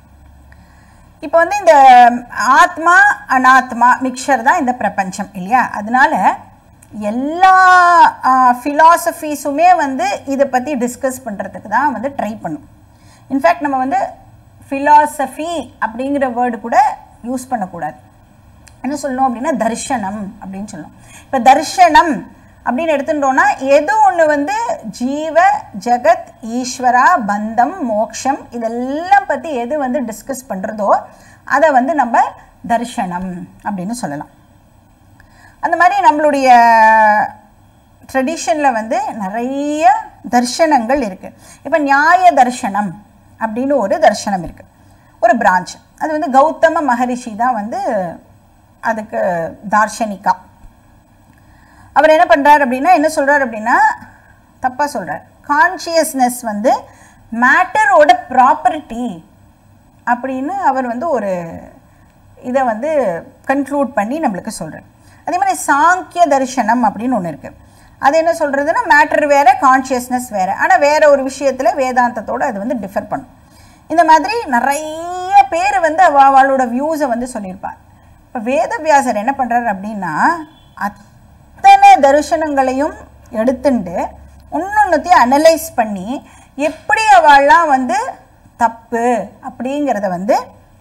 இப்போ வந்து இந்த ஆத்மா அனாத்மா மிக்சர் தான் இந்த பிரபஞ்சம் இல்லையா அதனால எல்லா ஃபிலாசபிஸுமே வந்து இதை பற்றி டிஸ்கஸ் பண்ணுறதுக்கு தான் வந்து ட்ரை பண்ணும் இன்ஃபேக்ட் நம்ம வந்து ஃபிலாசபி அப்படிங்கிற வேர்டு கூட யூஸ் பண்ணக்கூடாது என்ன சொல்லணும் அப்படின்னா தர்ஷனம் அப்படின்னு சொல்லணும் இப்போ தர்ஷனம் அப்படின்னு எடுத்துட்டோம்னா எது ஒன்று வந்து ஜீவ ஜெகத் ஈஸ்வரா பந்தம் மோக்ஷம் இதெல்லாம் பற்றி எது வந்து டிஸ்கஸ் பண்ணுறதோ அதை வந்து நம்ம தர்ஷனம் அப்படின்னு சொல்லலாம் அந்த மாதிரி நம்மளுடைய ட்ரெடிஷனில் வந்து நிறைய தர்ஷனங்கள் இருக்குது இப்போ நியாய தர்ஷனம் அப்படின்னு ஒரு தர்ஷனம் இருக்குது ஒரு பிரான்ச் அது வந்து கௌதம மகரிஷி தான் வந்து அதுக்கு தார்ஷனிகா அவர் என்ன பண்ணுறார் அப்படின்னா என்ன சொல்கிறார் அப்படின்னா தப்பாக சொல்கிறார் கான்ஷியஸ்னஸ் வந்து மேட்டரோட ப்ராப்பர்ட்டி அப்படின்னு அவர் வந்து ஒரு இதை வந்து கன்க்ளூட் பண்ணி நம்மளுக்கு சொல்கிறார் அதே மாதிரி சாங்கிய தரிசனம் அப்படின்னு ஒன்று இருக்குது அது என்ன சொல்கிறதுன்னா மேட்டர் வேறு கான்ஷியஸ்னஸ் வேறு ஆனால் வேறு ஒரு விஷயத்தில் வேதாந்தத்தோடு அது வந்து டிஃபர் பண்ணும் இந்த மாதிரி நிறைய பேர் வந்து அவ அவளோட வியூஸை வந்து சொல்லியிருப்பாள் இப்போ வேதவியாசர் என்ன பண்ணுறாரு அப்படின்னா அத்தனை தரிசனங்களையும் எடுத்துட்டு ஒன்னொன்றுத்தையும் அனலைஸ் பண்ணி எப்படி அவள்லாம் வந்து தப்பு அப்படிங்கிறத வந்து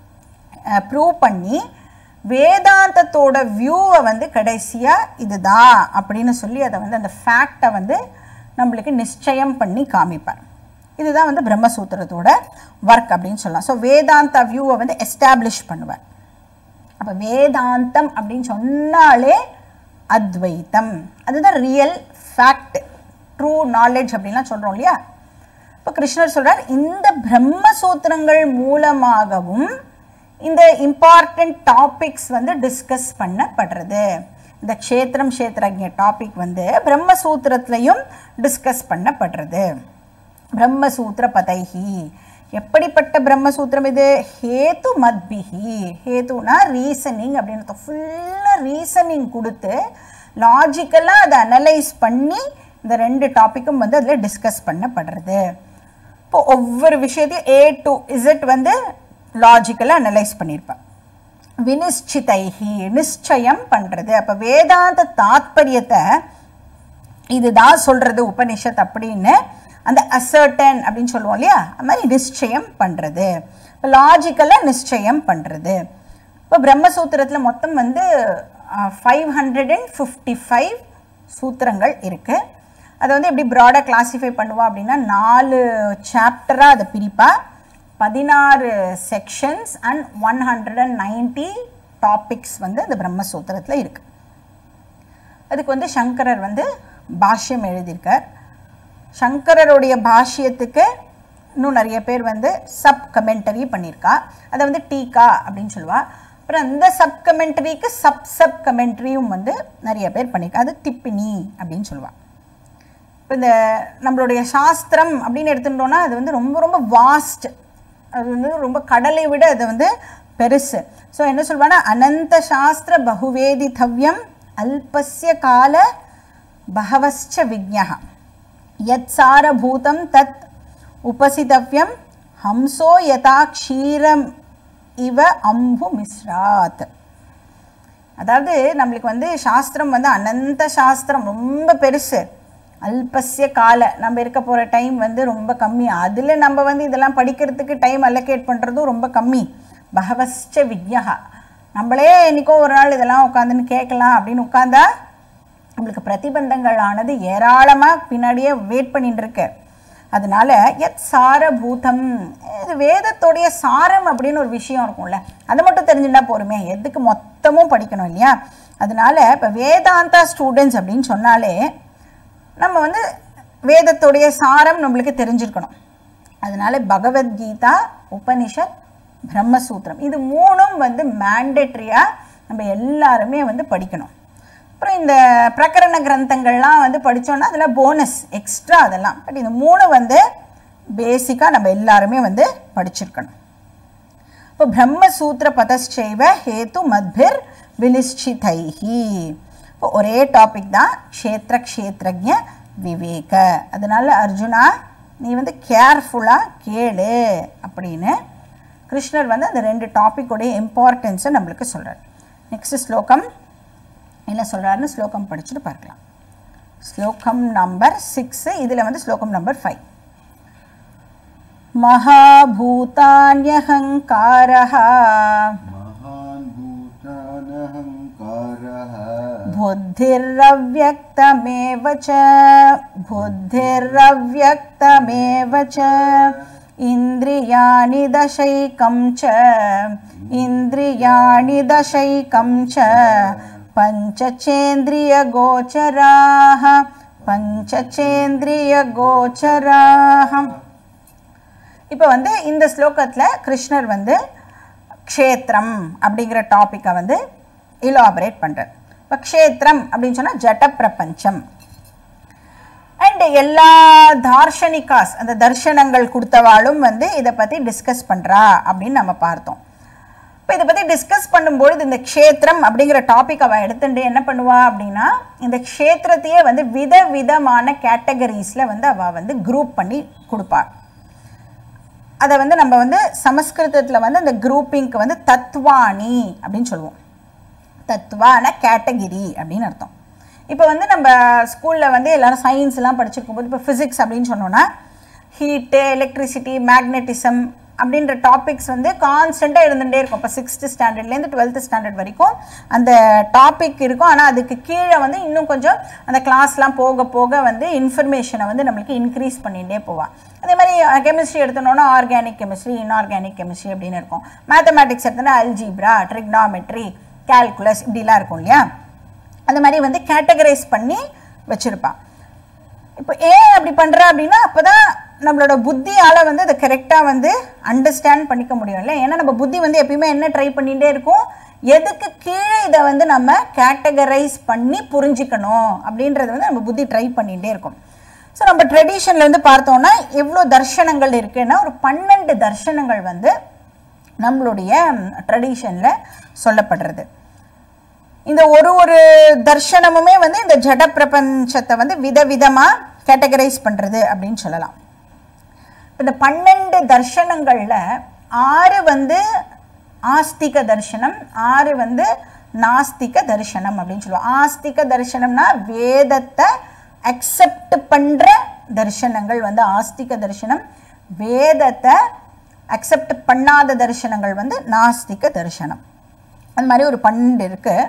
ப்ரூவ் பண்ணி வேதாந்தத்தோட வியூவை வந்து கடைசியாக இதுதான் அப்படின்னு சொல்லி அதை வந்து அந்த ஃபேக்டை வந்து நம்மளுக்கு நிச்சயம் பண்ணி காமிப்பார் இதுதான் வந்து பிரம்மசூத்திரத்தோட ஒர்க் அப்படின்னு சொல்லலாம் ஸோ வேதாந்தா வியூவை வந்து எஸ்டாப்ளிஷ் பண்ணுவார் அப்போ வேதாந்தம் அப்படின்னு சொன்னாலே அத்வைத்தம் அதுதான் ரியல் ஃபேக்ட் ட்ரூ நாலேஜ் அப்படின்லாம் சொல்கிறோம் இல்லையா இப்போ கிருஷ்ணர் சொல்கிறார் இந்த பிரம்மசூத்திரங்கள் மூலமாகவும் இந்த இம்பார்ட்டண்ட் டாபிக்ஸ் வந்து டிஸ்கஸ் பண்ணப்படுறது இந்த க்ஷேத்திரம் க்ஷேத்திரஜ டாபிக் வந்து பிரம்மசூத்திரத்துலையும் டிஸ்கஸ் பண்ணப்படுறது பிரம்மசூத்திர பதைஹி எப்படிப்பட்ட பிரம்மசூத்திரம் இது ஹேத்து மத்பிஹி ஹேத்துனா ரீசனிங் அப்படின்னு ஃபுல்லாக ரீசனிங் கொடுத்து லாஜிக்கலாக அதை அனலைஸ் பண்ணி இந்த ரெண்டு டாப்பிக்கும் வந்து அதில் டிஸ்கஸ் பண்ணப்படுறது இப்போ ஒவ்வொரு விஷயத்தையும் ஏ டு இசட் வந்து லாஜிக்கலாக அனலைஸ் பண்ணியிருப்பேன் வினிஷ்சிதைஹி நிச்சயம் பண்ணுறது அப்போ வேதாந்த தாத்பரியத்தை இதுதான் சொல்கிறது உபனிஷத் அப்படின்னு அந்த அசர்டன் அப்படின்னு சொல்லுவோம் இல்லையா அது மாதிரி நிச்சயம் பண்ணுறது இப்போ லாஜிக்கலாக நிச்சயம் பண்ணுறது இப்போ பிரம்மசூத்திரத்தில் மொத்தம் வந்து five hundred and fifty five சூத்திரங்கள் இருக்குது அதை வந்து எப்படி ப்ராடாக கிளாஸிஃபை பண்ணுவா அப்படின்னா நாலு சாப்டராக அதை பிரிப்பா பதினாறு sections and one hundred and ninety topics வந்து அந்த பிரம்மசூத்திரத்தில் இருக்குது அதுக்கு வந்து சங்கரர் வந்து பாஷ்யம் எழுதியிருக்கார் சங்கரருடைய பாஷ்யத்துக்கு இன்னும் நிறைய பேர் வந்து சப் கமெண்டரி பண்ணியிருக்கா அதை வந்து டீகா அப்படின்னு சொல்லுவா அப்புறம் அந்த சப் கமெண்டரிக்கு சப் சப் கமெண்ட்ரியும் வந்து நிறைய பேர் பண்ணியிருக்கா அது டிப்பினி அப்படின்னு சொல்லுவாள் இப்போ இந்த நம்மளுடைய சாஸ்திரம் அப்படின்னு எடுத்துட்டோம்னா அது வந்து ரொம்ப ரொம்ப வாஸ்ட் அது வந்து ரொம்ப கடலை விட அது வந்து பெருசு ஸோ என்ன சொல்வானா அனந்த சாஸ்திர பகுவேதித்தவ்யம் அல்பஸ்ய கால பகவஸ்ச விஜ்ஞா யத் சாரபூதம் தத் உபசிதவ்யம் ஹம்சோ யதா க்ஷீரம் இவ அம்பு மிஸ்ராத் அதாவது நம்மளுக்கு வந்து சாஸ்திரம் வந்து அனந்த சாஸ்திரம் ரொம்ப பெருசு அல்பஸ்ய கால நம்ம இருக்க போகிற டைம் வந்து ரொம்ப கம்மி அதில் நம்ம வந்து இதெல்லாம் படிக்கிறதுக்கு டைம் அலோகேட் பண்ணுறதும் ரொம்ப கம்மி பகவஸ்ச வித்யா நம்மளே என்றைக்கோ ஒரு நாள் இதெல்லாம் உட்காந்துன்னு கேட்கலாம் அப்படின்னு உட்காந்தா நம்மளுக்கு பிரதிபந்தங்கள் ஆனது ஏராளமாக பின்னாடியே வெயிட் பண்ணிட்டு இருக்கு அதனால எத் சாரபூதம் இது வேதத்தோடைய சாரம் அப்படின்னு ஒரு விஷயம் இருக்கும்ல அதை மட்டும் தெரிஞ்சுட்டா போருமே எதுக்கு மொத்தமும் படிக்கணும் இல்லையா அதனால இப்போ வேதாந்தா ஸ்டூடெண்ட்ஸ் அப்படின்னு சொன்னாலே நம்ம வந்து வேதத்துடைய சாரம் நம்மளுக்கு தெரிஞ்சிருக்கணும் அதனால பகவத்கீதா உபனிஷத் பிரம்மசூத்திரம் இது மூணும் வந்து மேண்டேட்ரியாக நம்ம எல்லாருமே வந்து படிக்கணும் அப்புறம் இந்த பிரகரண கிரந்தங்கள்லாம் வந்து படித்தோன்னா அதெல்லாம் போனஸ் எக்ஸ்ட்ரா அதெல்லாம் பட் இந்த மூணு வந்து பேசிக்காக நம்ம எல்லாருமே வந்து படிச்சிருக்கணும் இப்போ பிரம்மசூத்திர பதச்சைவ ஹேத்து மத்பிர் விலிஷ்டிதைஹி இப்போ ஒரே டாபிக் தான் க்ஷேத்திர க்ஷேத்திரஜ விவேக அதனால அர்ஜுனா நீ வந்து கேர்ஃபுல்லாக கேளு அப்படின்னு கிருஷ்ணர் வந்து அந்த ரெண்டு டாப்பிக்கோடைய இம்பார்ட்டன்ஸை நம்மளுக்கு சொல்கிறார் நெக்ஸ்ட் ஸ்லோகம் என்ன சொல்கிறாருன்னு ஸ்லோகம் படிச்சுட்டு பார்க்கலாம் ஸ்லோகம் நம்பர் சிக்ஸு இதில் வந்து ஸ்லோகம் நம்பர் ஃபைவ் महाभूतान्यहङ्कारः महान् भूतानहङ्कारः बुद्धिरव्यक्तमेव च बुद्धिरव्यक्तमेव च इन्द्रियाणि दशैकं च इन्द्रियाणि दशैकं च पञ्चचेन्द्रियगोचराः पञ्चचेन्द्रियगोचराः இப்போ வந்து இந்த ஸ்லோகத்தில் கிருஷ்ணர் வந்து க்ஷேத்திரம் அப்படிங்கிற டாப்பிக்கை வந்து இலாபரேட் பண்ணுறார் இப்போ க்ஷேத்திரம் அப்படின்னு சொன்னால் ஜட பிரபஞ்சம் அண்ட் எல்லா தார்ஷனிகாஸ் அந்த தர்ஷனங்கள் கொடுத்தவாளும் வந்து இதை பற்றி டிஸ்கஸ் பண்ணுறா அப்படின்னு நம்ம பார்த்தோம் இப்போ இதை பற்றி டிஸ்கஸ் பண்ணும்பொழுது இந்த க்ஷேத்திரம் அப்படிங்கிற டாபிக் அவள் எடுத்துட்டு என்ன பண்ணுவா அப்படின்னா இந்த க்ஷேத்திரத்தையே வந்து வித விதமான கேட்டகரிஸில் வந்து அவள் வந்து குரூப் பண்ணி கொடுப்பாள் அதை வந்து நம்ம வந்து சமஸ்கிருதத்தில் வந்து அந்த குரூப்பிங்க்கு வந்து தத்வாணி அப்படின்னு சொல்லுவோம் தத்வான கேட்டகிரி அப்படின்னு அர்த்தம் இப்போ வந்து நம்ம ஸ்கூலில் வந்து எல்லாரும் சயின்ஸ்லாம் படிச்சிருக்கும் போது இப்போ ஃபிசிக்ஸ் அப்படின்னு சொன்னோன்னா ஹீட்டு எலக்ட்ரிசிட்டி மேக்னெட்டிசம் அப்படின்ற டாபிக்ஸ் வந்து கான்ஸ்டண்ட்டாக இருந்துகிட்டே இருக்கும் இப்போ சிக்ஸ்த்து ஸ்டாண்டர்ட்லேருந்து டுவெல்த்து ஸ்டாண்டர்ட் வரைக்கும் அந்த டாபிக் இருக்கும் ஆனால் அதுக்கு கீழே வந்து இன்னும் கொஞ்சம் அந்த கிளாஸ்லாம் போக போக வந்து இன்ஃபர்மேஷனை வந்து நம்மளுக்கு இன்க்ரீஸ் பண்ணிகிட்டே போவாள் அதே மாதிரி கெமிஸ்ட்ரி எடுத்தோன்னா ஆர்கானிக் கெமிஸ்ட்ரி இன்ஆர்கானிக் கெமிஸ்ட்ரி அப்படின்னு இருக்கும் மேத்தமேட்டிக்ஸ் எடுத்தோன்னா அல்ஜிப்ரா ட்ரிக்னாமெட்ரி கால்குலஸ் இப்படிலாம் இருக்கும் இல்லையா அந்த மாதிரி வந்து கேட்டகரைஸ் பண்ணி வச்சுருப்பான் இப்போ ஏன் அப்படி பண்ணுறா அப்படின்னா அப்போ தான் நம்மளோட புத்தியால் வந்து அதை கரெக்டாக வந்து அண்டர்ஸ்டாண்ட் பண்ணிக்க முடியும் இல்லை ஏன்னா நம்ம புத்தி வந்து எப்பயுமே என்ன ட்ரை பண்ணிகிட்டே இருக்கும் எதுக்கு கீழே இதை வந்து நம்ம கேட்டகரைஸ் பண்ணி புரிஞ்சுக்கணும் அப்படின்றது வந்து நம்ம புத்தி ட்ரை பண்ணிகிட்டே இருக்கும் ஸோ நம்ம ட்ரெடிஷனில் வந்து பார்த்தோம்னா எவ்வளோ தர்ஷனங்கள் இருக்குன்னா ஒரு பன்னெண்டு தர்ஷனங்கள் வந்து நம்மளுடைய ட்ரெடிஷனில் சொல்லப்படுறது இந்த ஒரு ஒரு தர்ஷனமுமே வந்து இந்த ஜட பிரபஞ்சத்தை வந்து விதவிதமாக கேட்டகரைஸ் பண்ணுறது அப்படின்னு சொல்லலாம் இந்த பன்னெண்டு தர்ஷனங்களில் ஆறு வந்து ஆஸ்திக தர்ஷனம் ஆறு வந்து நாஸ்திக தர்ஷனம் அப்படின்னு சொல்லுவோம் ஆஸ்திக தர்ஷனம்னா வேதத்தை அக்செப்ட் பண்ணுற தர்ஷனங்கள் வந்து ஆஸ்திக தர்ஷனம் வேதத்தை அக்செப்ட் பண்ணாத தர்ஷனங்கள் வந்து நாஸ்திக தர்ஷனம் அந்த மாதிரி ஒரு பன்னெண்டு இருக்குது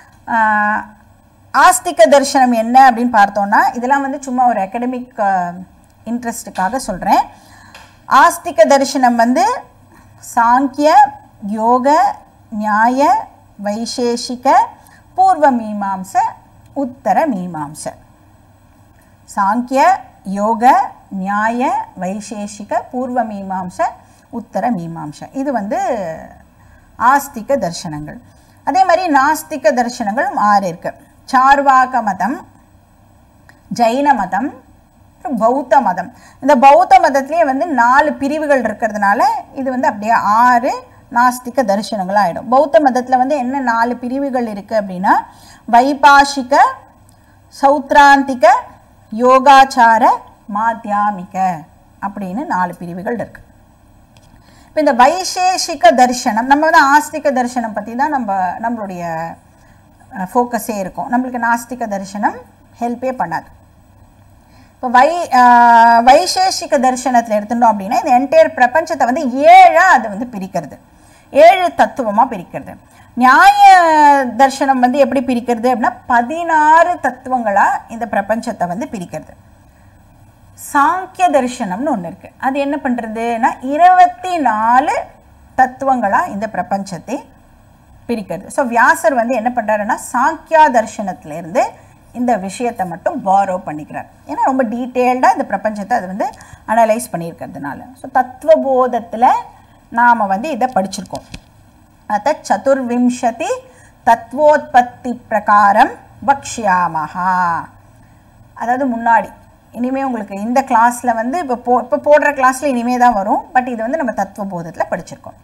ஆஸ்திக தர்ஷனம் என்ன அப்படின்னு பார்த்தோன்னா இதெல்லாம் வந்து சும்மா ஒரு அகடமிக் இன்ட்ரெஸ்ட்டுக்காக சொல்கிறேன் ஆஸ்திக தரிசனம் வந்து சாங்கிய யோக நியாய வைசேஷிக பூர்வ மீமாம்ச உத்தர மீமாம்ச சாங்கிய யோக நியாய வைசேஷிக பூர்வ மீமாம்ச உத்தர மீமாம்ச இது வந்து ஆஸ்திக தர்சனங்கள் அதே மாதிரி நாஸ்திக தர்சனங்களும் ஆறு இருக்கு சார்வாக மதம் ஜைன மதம் அப்புறம் பௌத்த மதம் இந்த பௌத்த மதத்திலேயே வந்து நாலு பிரிவுகள் இருக்கிறதுனால இது வந்து அப்படியே ஆறு நாஸ்திக தரிசனங்கள் ஆகிடும் பௌத்த மதத்தில் வந்து என்ன நாலு பிரிவுகள் இருக்குது அப்படின்னா வைபாஷிக சௌத்ராந்திக யோகாச்சார மாத்தியாமிக அப்படின்னு நாலு பிரிவுகள் இருக்குது இப்போ இந்த வைசேஷிக தரிசனம் நம்ம வந்து ஆஸ்திக தரிசனம் பற்றி தான் நம்ம நம்மளுடைய ஃபோக்கஸே இருக்கும் நம்மளுக்கு நாஸ்திக தரிசனம் ஹெல்ப்பே பண்ணாது இப்போ வை ஆஹ் வைசேஷிக தரிசனத்தில் எடுத்துட்டோம் அப்படின்னா இந்த என்டையர் பிரபஞ்சத்தை வந்து ஏழாக அது வந்து பிரிக்கிறது ஏழு தத்துவமாக பிரிக்கிறது நியாய தர்சனம் வந்து எப்படி பிரிக்கிறது அப்படின்னா பதினாறு தத்துவங்களாக இந்த பிரபஞ்சத்தை வந்து பிரிக்கிறது சாங்கிய தரிசனம்னு ஒன்று இருக்குது அது என்ன பண்ணுறதுன்னா இருபத்தி நாலு தத்துவங்களாக இந்த பிரபஞ்சத்தை பிரிக்கிறது ஸோ வியாசர் வந்து என்ன பண்ணுறாருன்னா சாங்கியா தர்ஷனத்திலேருந்து இந்த விஷயத்தை மட்டும் பாரோ பண்ணிக்கிறார் ஏன்னா ரொம்ப டீட்டெயில்டாக இந்த பிரபஞ்சத்தை அது வந்து அனலைஸ் பண்ணியிருக்கிறதுனால ஸோ தத்துவபோதத்தில் நாம் வந்து இதை படிச்சிருக்கோம் அத்த சதுர்விம்சதி தத்வோத்பத்தி பிரகாரம் வக்ஷ்யாமஹா அதாவது முன்னாடி இனிமே உங்களுக்கு இந்த கிளாஸில் வந்து இப்போ போ இப்போ போடுற கிளாஸில் இனிமே தான் வரும் பட் இது வந்து நம்ம தத்துவபோதத்தில் படிச்சிருக்கோம்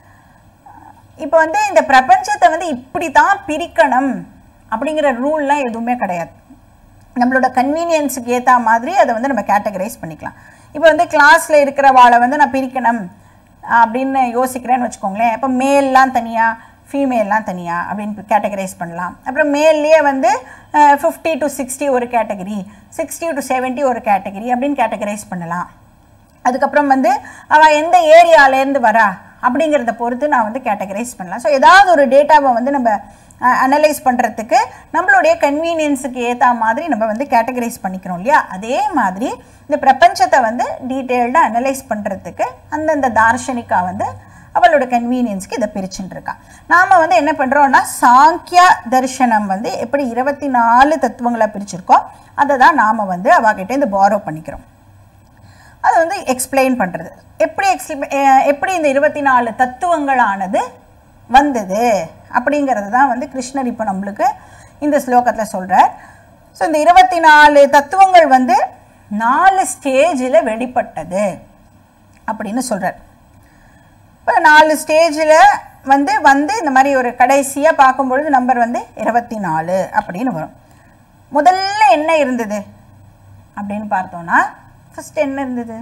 இப்போ வந்து இந்த பிரபஞ்சத்தை வந்து இப்படி தான் பிரிக்கணும் அப்படிங்கிற ரூல்லாம் எதுவுமே கிடையாது நம்மளோட கன்வீனியன்ஸுக்கு ஏற்ற மாதிரி அதை வந்து நம்ம கேட்டகரைஸ் பண்ணிக்கலாம் இப்போ வந்து கிளாஸில் இருக்கிறவாளை வந்து நான் பிரிக்கணும் அப்படின்னு யோசிக்கிறேன்னு வச்சுக்கோங்களேன் இப்போ மேல்லாம் தனியாக ஃபீமேல்லாம் தனியாக அப்படின்னு கேட்டகரைஸ் பண்ணலாம் அப்புறம் மேல்லையே வந்து ஃபிஃப்டி டு சிக்ஸ்டி ஒரு கேட்டகரி சிக்ஸ்டி டு செவன்ட்டி ஒரு கேட்டகரி அப்படின்னு கேட்டகரைஸ் பண்ணலாம் அதுக்கப்புறம் வந்து அவள் எந்த ஏரியாலேருந்து வரா அப்படிங்கிறத பொறுத்து நான் வந்து கேட்டகரைஸ் பண்ணலாம் ஸோ ஏதாவது ஒரு டேட்டாவை வந்து நம்ம அனலைஸ் பண்ணுறதுக்கு நம்மளுடைய கன்வீனியன்ஸுக்கு ஏற்ற மாதிரி நம்ம வந்து கேட்டகரைஸ் பண்ணிக்கிறோம் இல்லையா அதே மாதிரி இந்த பிரபஞ்சத்தை வந்து டீட்டெயில்டாக அனலைஸ் பண்ணுறதுக்கு அந்தந்த தார்ஷனிக்கா வந்து அவளோட கன்வீனியன்ஸ்க்கு இதை பிரிச்சுட்டு இருக்கா நாம் வந்து என்ன பண்ணுறோம்னா சாங்கியா தரிசனம் வந்து எப்படி இருபத்தி நாலு தத்துவங்களை பிரிச்சிருக்கோ அதை தான் நாம் வந்து அவகிட்ட இந்த பாரோ பண்ணிக்கிறோம் அது வந்து எக்ஸ்பிளைன் பண்ணுறது எப்படி எக்ஸ்பிளை எப்படி இந்த இருபத்தி நாலு தத்துவங்களானது வந்தது அப்படிங்கிறது தான் வந்து கிருஷ்ணர் இப்போ நம்மளுக்கு இந்த ஸ்லோகத்தில் சொல்கிறார் ஸோ இந்த இருபத்தி நாலு தத்துவங்கள் வந்து நாலு ஸ்டேஜில் வெளிப்பட்டது அப்படின்னு சொல்கிறார் இப்போ நாலு ஸ்டேஜில் வந்து வந்து இந்த மாதிரி ஒரு கடைசியாக பார்க்கும்பொழுது நம்பர் வந்து இருபத்தி நாலு அப்படின்னு வரும் முதல்ல என்ன இருந்தது அப்படின்னு பார்த்தோன்னா ஃபஸ்ட் என்ன இருந்தது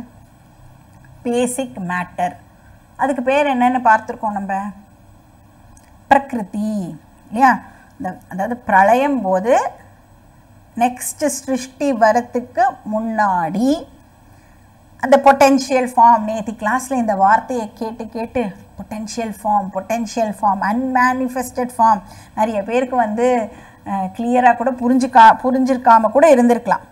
பேசிக் மேட்டர் அதுக்கு பேர் என்னன்னு பார்த்துருக்கோம் நம்ம பிரகிருதி இல்லையா இந்த அதாவது பிரளயம் போது நெக்ஸ்ட் சிருஷ்டி வரத்துக்கு முன்னாடி அந்த பொட்டென்ஷியல் ஃபார்ம் நேற்று கிளாஸில் இந்த வார்த்தையை கேட்டு கேட்டு potential form potential form unmanifested form நிறைய பேருக்கு வந்து கிளியராக கூட புரிஞ்சுக்கா புரிஞ்சிருக்காம கூட இருந்திருக்கலாம்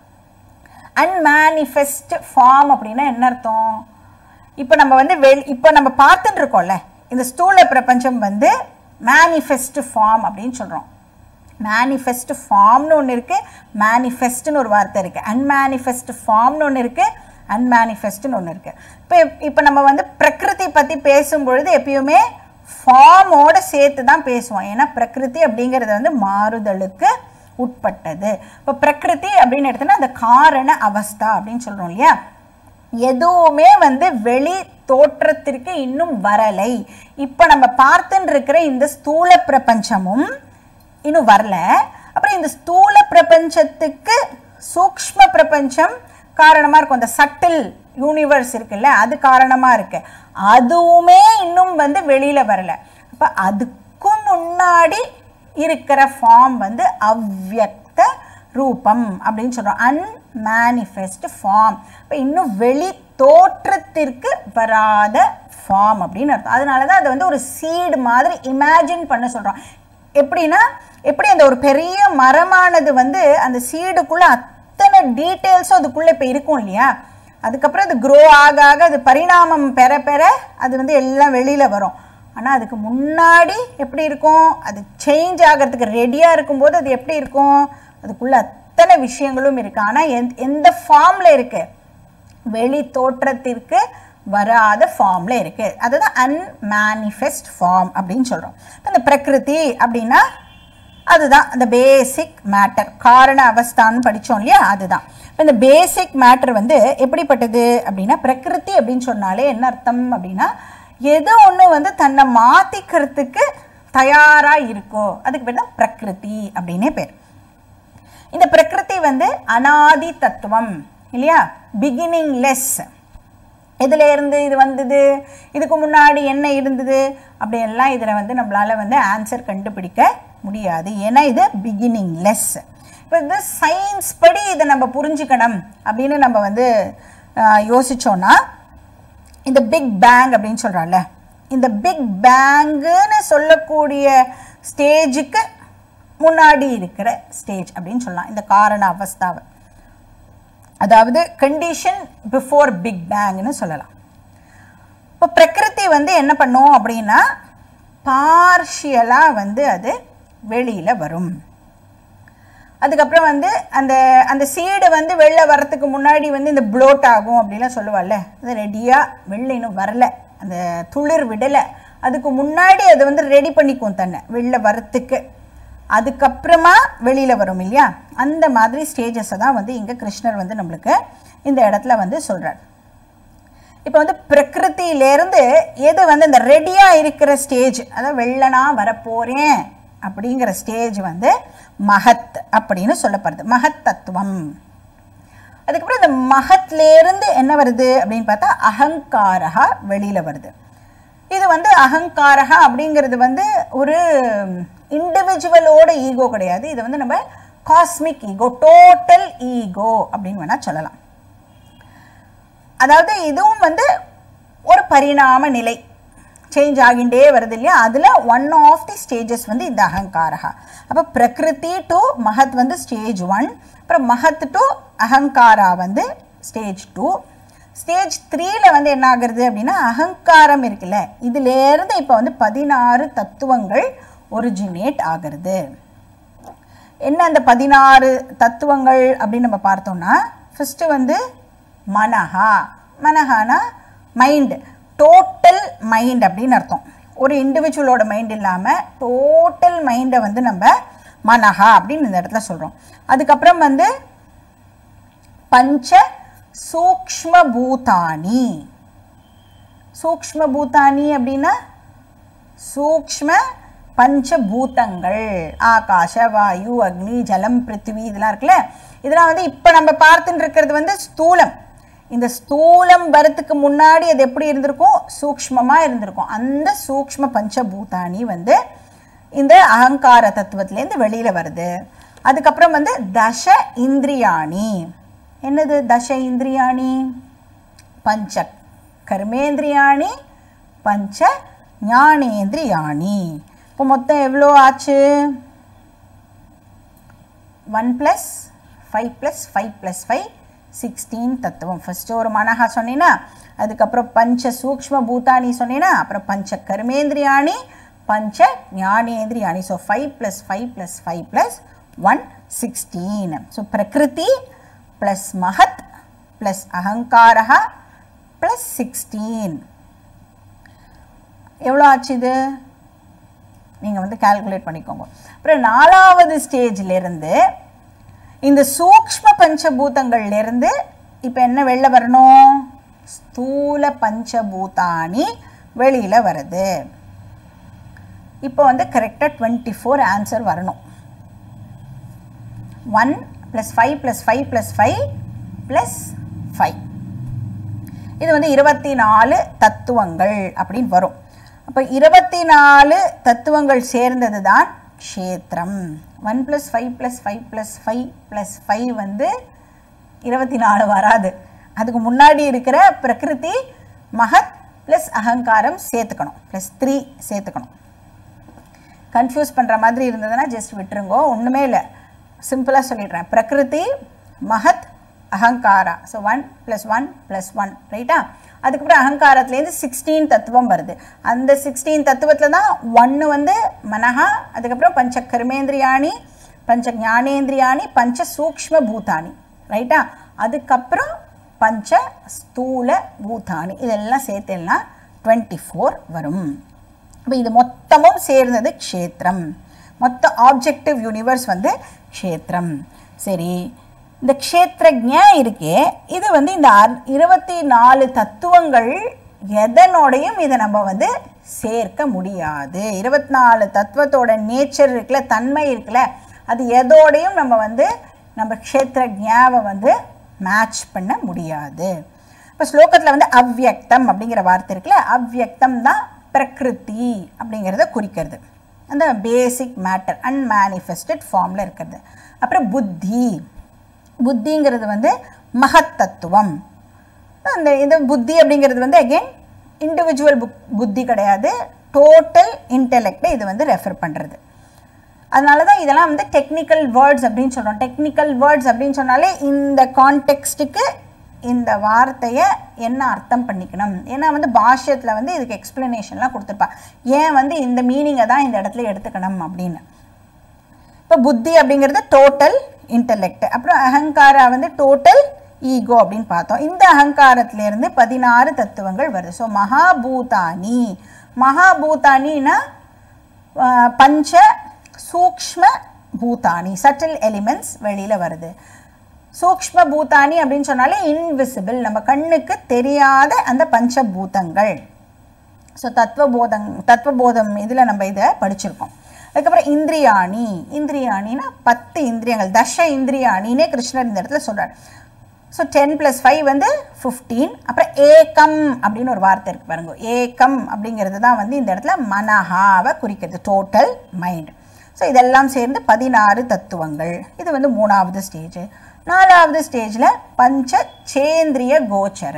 அன்மேனிஃபெஸ்ட் ஃபார்ம் அப்படின்னா என்ன அர்த்தம் இப்போ நம்ம வந்து வெள் இப்போ நம்ம பார்த்துட்டு இருக்கோம்ல இந்த ஸ்தூல பிரபஞ்சம் வந்து மேனிஃபெஸ்ட் ஃபார்ம் அப்படின்னு சொல்கிறோம் மேனிஃபெஸ்ட் ஃபார்ம்னு ஒன்று இருக்குது மேனிஃபெஸ்ட்னு ஒரு வார்த்தை இருக்குது அன்மேனிஃபெஸ்ட் ஃபார்ம்னு ஒன்று இருக்குது அன்மேனிஃபெஸ்ட்னு ஒன்று இருக்குது இப்போ இப்போ நம்ம வந்து பிரகிருதி பற்றி பேசும்பொழுது எப்பயுமே ஃபார்மோட சேர்த்து தான் பேசுவோம் ஏன்னா பிரகிருதி அப்படிங்கிறது வந்து மாறுதலுக்கு உட்பட்டது இப்போ பிரகிருதி அப்படின்னு எடுத்தோன்னா அந்த காரண அவஸ்தா அப்படின்னு சொல்கிறோம் இல்லையா எதுவுமே வந்து வெளி தோற்றத்திற்கு இன்னும் வரலை இப்போ நம்ம பார்த்துட்டு இருக்கிற இந்த ஸ்தூல பிரபஞ்சமும் இன்னும் வரல அப்புறம் இந்த ஸ்தூல பிரபஞ்சத்துக்கு சூக்ஷ்ம பிரபஞ்சம் காரணமாக இருக்கும் அந்த சட்டில் யூனிவர்ஸ் இருக்குல்ல அது காரணமாக இருக்கு அதுவுமே இன்னும் வந்து வெளியில் வரல அப்போ அதுக்கும் முன்னாடி இருக்கிற ஃபார்ம் வந்து அவ்வியக்த ரூபம் அப்படின்னு சொல்கிறோம் அன்மேனிஃபெஸ்ட் ஃபார்ம் இப்போ இன்னும் வெளி தோற்றத்திற்கு வராத ஃபார்ம் அப்படின்னு அர்த்தம் அதனால தான் அதை வந்து ஒரு சீடு மாதிரி இமேஜின் பண்ண சொல்கிறோம் எப்படின்னா எப்படி அந்த ஒரு பெரிய மரமானது வந்து அந்த சீடுக்குள்ளே அத்தனை டீட்டெயில்ஸும் அதுக்குள்ளே இப்போ இருக்கும் இல்லையா அதுக்கப்புறம் அது க்ரோ ஆக ஆக அது பரிணாமம் பெற பெற அது வந்து எல்லாம் வெளியில் வரும் ஆனால் அதுக்கு முன்னாடி எப்படி இருக்கும் அது சேஞ்ச் ஆகிறதுக்கு ரெடியாக இருக்கும்போது அது எப்படி இருக்கும் அதுக்குள்ளே அத்தனை விஷயங்களும் இருக்குது ஆனால் எந் எந்த ஃபார்மில் இருக்குது வெளி தோற்றத்திற்கு வராத ஃபார்மில் இருக்குது அதுதான் அன்மேனிஃபெஸ்ட் ஃபார்ம் அப்படின்னு சொல்கிறோம் இந்த பிரகிருதி அப்படின்னா அதுதான் அந்த பேசிக் மேட்டர் காரண அவஸ்தான்னு படித்தோம் இல்லையா அதுதான் இப்போ இந்த பேசிக் மேட்டர் வந்து எப்படிப்பட்டது அப்படின்னா பிரகிருதி அப்படின்னு சொன்னாலே என்ன அர்த்தம் அப்படின்னா எது ஒன்று வந்து தன்னை மாற்றிக்கிறதுக்கு தயாராக இருக்கோ அதுக்கு பேர் தான் பிரகிருதி அப்படின்னே பேர் இந்த பிரகிருதி வந்து அனாதி தத்துவம் இல்லையா பிகினிங் லெஸ் இதில் இருந்து இது வந்தது இதுக்கு முன்னாடி என்ன இருந்தது அப்படியெல்லாம் இதில் வந்து நம்மளால் வந்து ஆன்சர் கண்டுபிடிக்க முடியாது ஏன்னா இது பிகினிங் லெஸ் இப்போ இது சயின்ஸ் படி இதை நம்ம புரிஞ்சுக்கணும் அப்படின்னு நம்ம வந்து யோசித்தோன்னா இந்த பிக் பேங் அப்படின்னு சொல்கிறான்ல இந்த பிக் பேங்குன்னு சொல்லக்கூடிய ஸ்டேஜுக்கு முன்னாடி இருக்கிற ஸ்டேஜ் அப்படின்னு சொல்லலாம் இந்த காரண அவஸ்தாவை அதாவது கண்டிஷன் பிஃபோர் பிக் பேங்னு சொல்லலாம் இப்போ பிரகிருதி வந்து என்ன பண்ணும் அப்படின்னா பார்ஷியலாக வந்து அது வெளியில் வரும் அதுக்கப்புறம் வந்து அந்த அந்த சீடு வந்து வெளில வரத்துக்கு முன்னாடி வந்து இந்த ப்ளோட் ஆகும் அப்படிலாம் சொல்லுவாள்ல அது ரெடியாக வெளில இன்னும் வரல அந்த துளிர் விடலை அதுக்கு முன்னாடி அது வந்து ரெடி பண்ணிக்கும் தன்னை வெளில வரத்துக்கு அதுக்கப்புறமா வெளியில் வரும் இல்லையா அந்த மாதிரி ஸ்டேஜஸை தான் வந்து இங்கே கிருஷ்ணர் வந்து நம்மளுக்கு இந்த இடத்துல வந்து சொல்கிறார் இப்போ வந்து பிரகிருத்திலேருந்து எது வந்து இந்த ரெடியாக இருக்கிற ஸ்டேஜ் அதாவது வெள்ளனா வரப்போகிறேன் அப்படிங்கிற ஸ்டேஜ் வந்து மகத் அப்படின்னு சொல்லப்படுது மகத் தத்துவம் அதுக்கப்புறம் இந்த மகத்லேருந்து என்ன வருது அப்படின்னு பார்த்தா அகங்காரகா வெளியில் வருது இது வந்து அகங்காரகா அப்படிங்கிறது வந்து ஒரு இண்டிவிஜுவலோட ஈகோ கிடையாது இது வந்து நம்ம காஸ்மிக் ஈகோ டோட்டல் ஈகோ அப்படின்னு வேணால் சொல்லலாம் அதாவது இதுவும் வந்து ஒரு பரிணாம நிலை சேஞ்ச் ஆகிண்டே வருது இல்லையா அதில் ஒன் ஆஃப் தி ஸ்டேஜஸ் வந்து இந்த அகங்காரகா அப்போ பிரகிருதி டு மகத் வந்து ஸ்டேஜ் ஒன் அப்புறம் மகத் டு அகங்காரா வந்து ஸ்டேஜ் டூ ஸ்டேஜ் த்ரீல வந்து என்ன ஆகுறது அப்படின்னா அகங்காரம் இருக்குல்ல இதுலேருந்து இப்போ வந்து பதினாறு தத்துவங்கள் ஒரிஜினேட் ஆகிறது என்ன அந்த பதினாறு தத்துவங்கள் அப்படின்னு நம்ம பார்த்தோம்னா ஃபஸ்ட்டு வந்து மனஹா மனஹானா மைண்டு டோட்டல் மைண்ட் அப்படின்னு அர்த்தம் ஒரு இண்டிவிஜுவலோட மைண்ட் இல்லாமல் டோட்டல் மைண்டை வந்து நம்ம மனஹா அப்படின்னு இந்த இடத்துல சொல்கிறோம் அதுக்கப்புறம் வந்து பஞ்ச சூக்ஷ்ம பூதானி சூக்ஷ்ம பூதானி அப்படின்னா சூக்ஷ்ம பஞ்சபூதங்கள் ஆகாஷ வாயு அக்னி ஜலம் பிருத்திவி இதெல்லாம் இருக்குல்ல இதெல்லாம் வந்து இப்போ நம்ம பார்த்துட்டு இருக்கிறது வந்து ஸ்தூலம் இந்த ஸ்தூலம் வரத்துக்கு முன்னாடி அது எப்படி இருந்திருக்கும் சூக்ஷ்மமாக இருந்திருக்கும் அந்த சூக்ஷ்ம பஞ்சபூதானி வந்து இந்த அகங்கார தத்துவத்திலேருந்து வெளியில் வருது அதுக்கப்புறம் வந்து தச இந்திரியாணி என்னது தச இந்திரியாணி பஞ்ச கர்மேந்திரியாணி பஞ்ச ஞானேந்திரியாணி இப்போ மொத்தம் எவ்வளோ ஆச்சு one plus five plus five plus five sixteen தத்துவம் ஃபஸ்ட்டு ஒரு மனஹா சொன்னீங்கன்னா அதுக்கப்புறம் பஞ்ச சூக்ஷ்ம பூதானி சொன்னீங்கன்னா அப்புறம் பஞ்ச கர்மேந்திரியாணி பஞ்ச ஞானேந்திரியாணி so five plus five plus five plus one sixteen so பிரகிருதி ப்ளஸ் மகத் ப்ளஸ் அகங்காரா ப்ளஸ் சிக்ஸ்டீன் எவ்வளோ ஆச்சு இது நீங்கள் வந்து கால்குலேட் பண்ணிக்கோங்க அப்புறம் நாலாவது ஸ்டேஜ்லேருந்து இந்த சூக்ஷ்ம பஞ்சபூதங்கள்லேருந்து இப்போ என்ன வெளில வரணும் ஸ்தூல பஞ்சபூதானி வெளியில் வருது இப்போ வந்து கரெக்டாக டுவெண்ட்டி ஃபோர் ஆன்சர் வரணும் one plus five plus five plus five plus five இது வந்து இருபத்தி நாலு தத்துவங்கள் அப்படின்னு வரும் அப்போ இருபத்தி நாலு தத்துவங்கள் சேர்ந்தது தான் க்ஷேத்திரம் one plus five plus five plus five plus five வந்து இருபத்தி நாலு வராது அதுக்கு முன்னாடி இருக்கிற பிரகிருதி மகத் ப்ளஸ் அகங்காரம் சேர்த்துக்கணும் ப்ளஸ் த்ரீ சேர்த்துக்கணும் கன்ஃபியூஸ் பண்ணுற மாதிரி இருந்ததுன்னா ஜஸ்ட் விட்டுருங்கோ ஒன்றுமே இல்லை சிம்பிளாக சொல்லிடுறேன் பிரகிருதி மகத் அகங்காரா so one plus one plus one ரைட்டா அதுக்கப்புறம் அகங்காரத்துலேருந்து சிக்ஸ்டீன் தத்துவம் வருது அந்த சிக்ஸ்டீன் தத்துவத்தில் தான் ஒன்று வந்து மனஹா அதுக்கப்புறம் பஞ்ச கர்மேந்திரியாணி பஞ்ச ஞானேந்திரியாணி பஞ்ச சூக்ஷ்ம பூதானி ரைட்டா அதுக்கப்புறம் பஞ்ச ஸ்தூல பூதானி இதெல்லாம் சேர்த்தெல்லாம் டுவெண்ட்டி ஃபோர் வரும் அப்போ இது மொத்தமும் சேர்ந்தது க்ஷேத்திரம் மொத்த ஆப்ஜெக்டிவ் யூனிவர்ஸ் வந்து க்ஷேத்திரம் சரி இந்த க்ஷேத்திரஜ இருக்கே இது வந்து இந்த அர்- இருபத்தி நாலு தத்துவங்கள் எதனோடையும் இதை நம்ம வந்து சேர்க்க முடியாது இருபத்தி நாலு தத்துவத்தோட நேச்சர் இருக்குல்ல தன்மை இருக்குல்ல அது எதோடையும் நம்ம வந்து நம்ம க்ஷேத்திரஜாவை வந்து மேட்ச் பண்ண முடியாது இப்போ ஸ்லோகத்தில் வந்து அவ்யக்தம் அப்படிங்கிற வார்த்தை இருக்குல்ல அவ்யக்தம் தான் பிரகிருதி அப்படிங்கிறத குறிக்கிறது அந்த பேசிக் மேட்டர் அன்மேனிஃபெஸ்டட் ஃபார்மில் இருக்கிறது அப்புறம் புத்தி புத்திங்கிறது வந்து மகத் தத்துவம் அந்த இது புத்தி அப்படிங்கிறது வந்து அகெயின் இண்டிவிஜுவல் புக் புத்தி கிடையாது டோட்டல் இன்டெலெக்டை இது வந்து ரெஃபர் பண்ணுறது அதனால தான் இதெல்லாம் வந்து டெக்னிக்கல் வேர்ட்ஸ் அப்படின்னு சொல்கிறோம் டெக்னிக்கல் வேர்ட்ஸ் அப்படின்னு சொன்னாலே இந்த கான்டெக்ஸ்ட்டுக்கு இந்த வார்த்தையை என்ன அர்த்தம் பண்ணிக்கணும் ஏன்னா வந்து பாஷ்யத்தில் வந்து இதுக்கு எக்ஸ்பிளனேஷன்லாம் கொடுத்துருப்பா ஏன் வந்து இந்த மீனிங்கை தான் இந்த இடத்துல எடுத்துக்கணும் அப்படின்னு இப்போ புத்தி அப்படிங்கிறது டோட்டல் இன்டெலெக்ட் அப்புறம் அகங்காரா வந்து டோட்டல் ஈகோ அப்படின்னு பார்த்தோம் இந்த அகங்காரத்திலேருந்து பதினாறு தத்துவங்கள் வருது ஸோ மகாபூதானி மகாபூதானின்னா ஆஹ், பஞ்ச சூக்ஷ்ம பூதானி சட்டில் எலிமெண்ட்ஸ் வெளியில் வருது சூக்ஷ்ம பூதானி அப்படின்னு சொன்னாலே இன்விசிபிள் நம்ம கண்ணுக்கு தெரியாத அந்த பஞ்சபூதங்கள் ஸோ தத்துவபோதம் தத்துவபோதம் இதில் நம்ம இதை படிச்சிருக்கோம் அதுக்கப்புறம் இந்திரியாணி இந்திரியாணினா பத்து இந்திரியங்கள் தச இந்திரியாணினே கிருஷ்ணர் இந்த இடத்துல சொல்கிறார் ஸோ டென் ப்ளஸ் ஃபைவ் வந்து ஃபிஃப்டீன் அப்புறம் ஏகம் அப்படின்னு ஒரு வார்த்தை இருக்கு பாருங்க ஏகம் அப்படிங்கிறது தான் வந்து இந்த இடத்துல மனஹாவை குறிக்கிறது டோட்டல் மைண்ட் ஸோ இதெல்லாம் சேர்ந்து பதினாறு தத்துவங்கள் இது வந்து மூணாவது ஸ்டேஜ் நாலாவது ஸ்டேஜில் பஞ்ச சேந்திரிய கோச்சர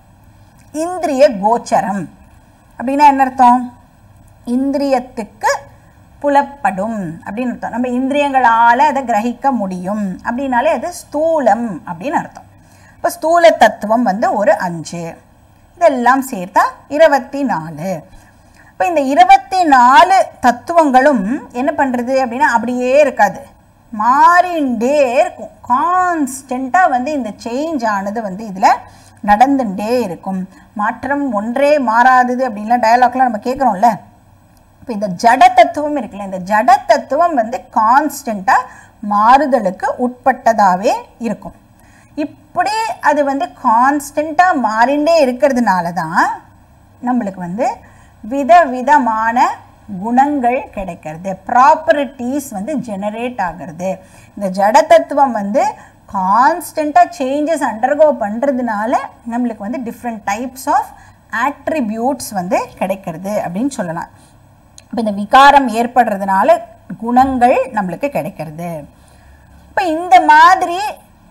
இந்திரிய கோச்சரம் அப்படின்னா என்ன அர்த்தம் இந்திரியத்துக்கு புலப்படும் அப்படின்னு அர்த்தம் நம்ம இந்திரியங்களால் அதை கிரகிக்க முடியும் அப்படின்னாலே அது ஸ்தூலம் அப்படின்னு அர்த்தம் இப்போ ஸ்தூல தத்துவம் வந்து ஒரு அஞ்சு இதெல்லாம் சேர்த்தா இருபத்தி நாலு இப்போ இந்த இருபத்தி நாலு தத்துவங்களும் என்ன பண்ணுறது அப்படின்னா அப்படியே இருக்காது மாறிண்டே இருக்கும் கான்ஸ்டண்ட்டாக வந்து இந்த சேஞ்ச் ஆனது வந்து இதில் நடந்துட்டே இருக்கும் மாற்றம் ஒன்றே மாறாதது அப்படின்லாம் டயலாக்லாம் நம்ம கேட்குறோம்ல இப்போ இந்த ஜட தத்துவம் இருக்குல்ல இந்த ஜட தத்துவம் வந்து கான்ஸ்டண்ட்டாக மாறுதலுக்கு உட்பட்டதாகவே இருக்கும் இப்படி அது வந்து கான்ஸ்டண்ட்டாக மாறிண்டே இருக்கிறதுனால தான் நம்மளுக்கு வந்து விதவிதமான குணங்கள் கிடைக்கிறது ப்ராப்பர்ட்டிஸ் வந்து ஜெனரேட் ஆகிறது இந்த ஜட தத்துவம் வந்து கான்ஸ்டண்ட்டாக சேஞ்சஸ் அண்டர்கோ பண்ணுறதுனால நம்மளுக்கு வந்து டிஃப்ரெண்ட் டைப்ஸ் ஆஃப் ஆட்ரிபியூட்ஸ் வந்து கிடைக்கிறது அப்படின்னு சொல்லலாம் இப்போ இந்த விகாரம் ஏற்படுறதுனால குணங்கள் நம்மளுக்கு கிடைக்கிறது இப்போ இந்த மாதிரி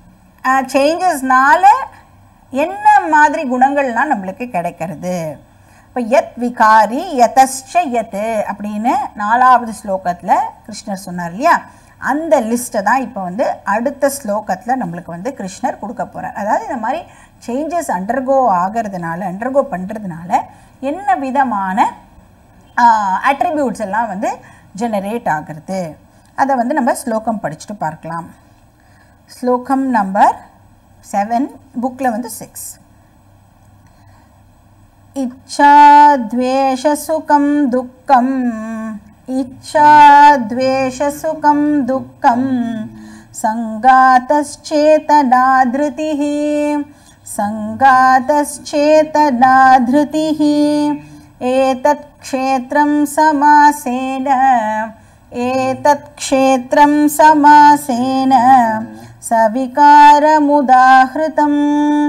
சேஞ்சஸ்னால என்ன மாதிரி குணங்கள்லாம் நம்மளுக்கு கிடைக்கிறது இப்போ யத் விகாரி யதஸ்ச யத் அப்படின்னு நாலாவது ஸ்லோகத்தில் கிருஷ்ணர் சொன்னார் இல்லையா அந்த லிஸ்ட்டை தான் இப்போ வந்து அடுத்த ஸ்லோகத்தில் நம்மளுக்கு வந்து கிருஷ்ணர் கொடுக்க போகிறார் அதாவது இந்த மாதிரி சேஞ்சஸ் அண்டர்கோ ஆகிறதுனால அண்டர்கோ பண்ணுறதுனால என்ன விதமான அட்ரிபியூட்ஸ் எல்லாம் வந்து ஜெனரேட் ஆகிறது அதை வந்து நம்ம ஸ்லோகம் படிச்சுட்டு பார்க்கலாம் ஸ்லோகம் நம்பர் செவன் புக்கில் வந்து சிக்ஸ் इच्छाद्वेषसुखं दुःखम् इच्छाद्वेषसुखं दुःखं सङ्गातश्चेतनाधृतिः सङ्गातश्चेतनाधृतिः एतत् क्षेत्रं समासेन एतत् क्षेत्रं समासेन सविकारमुदाहृतम्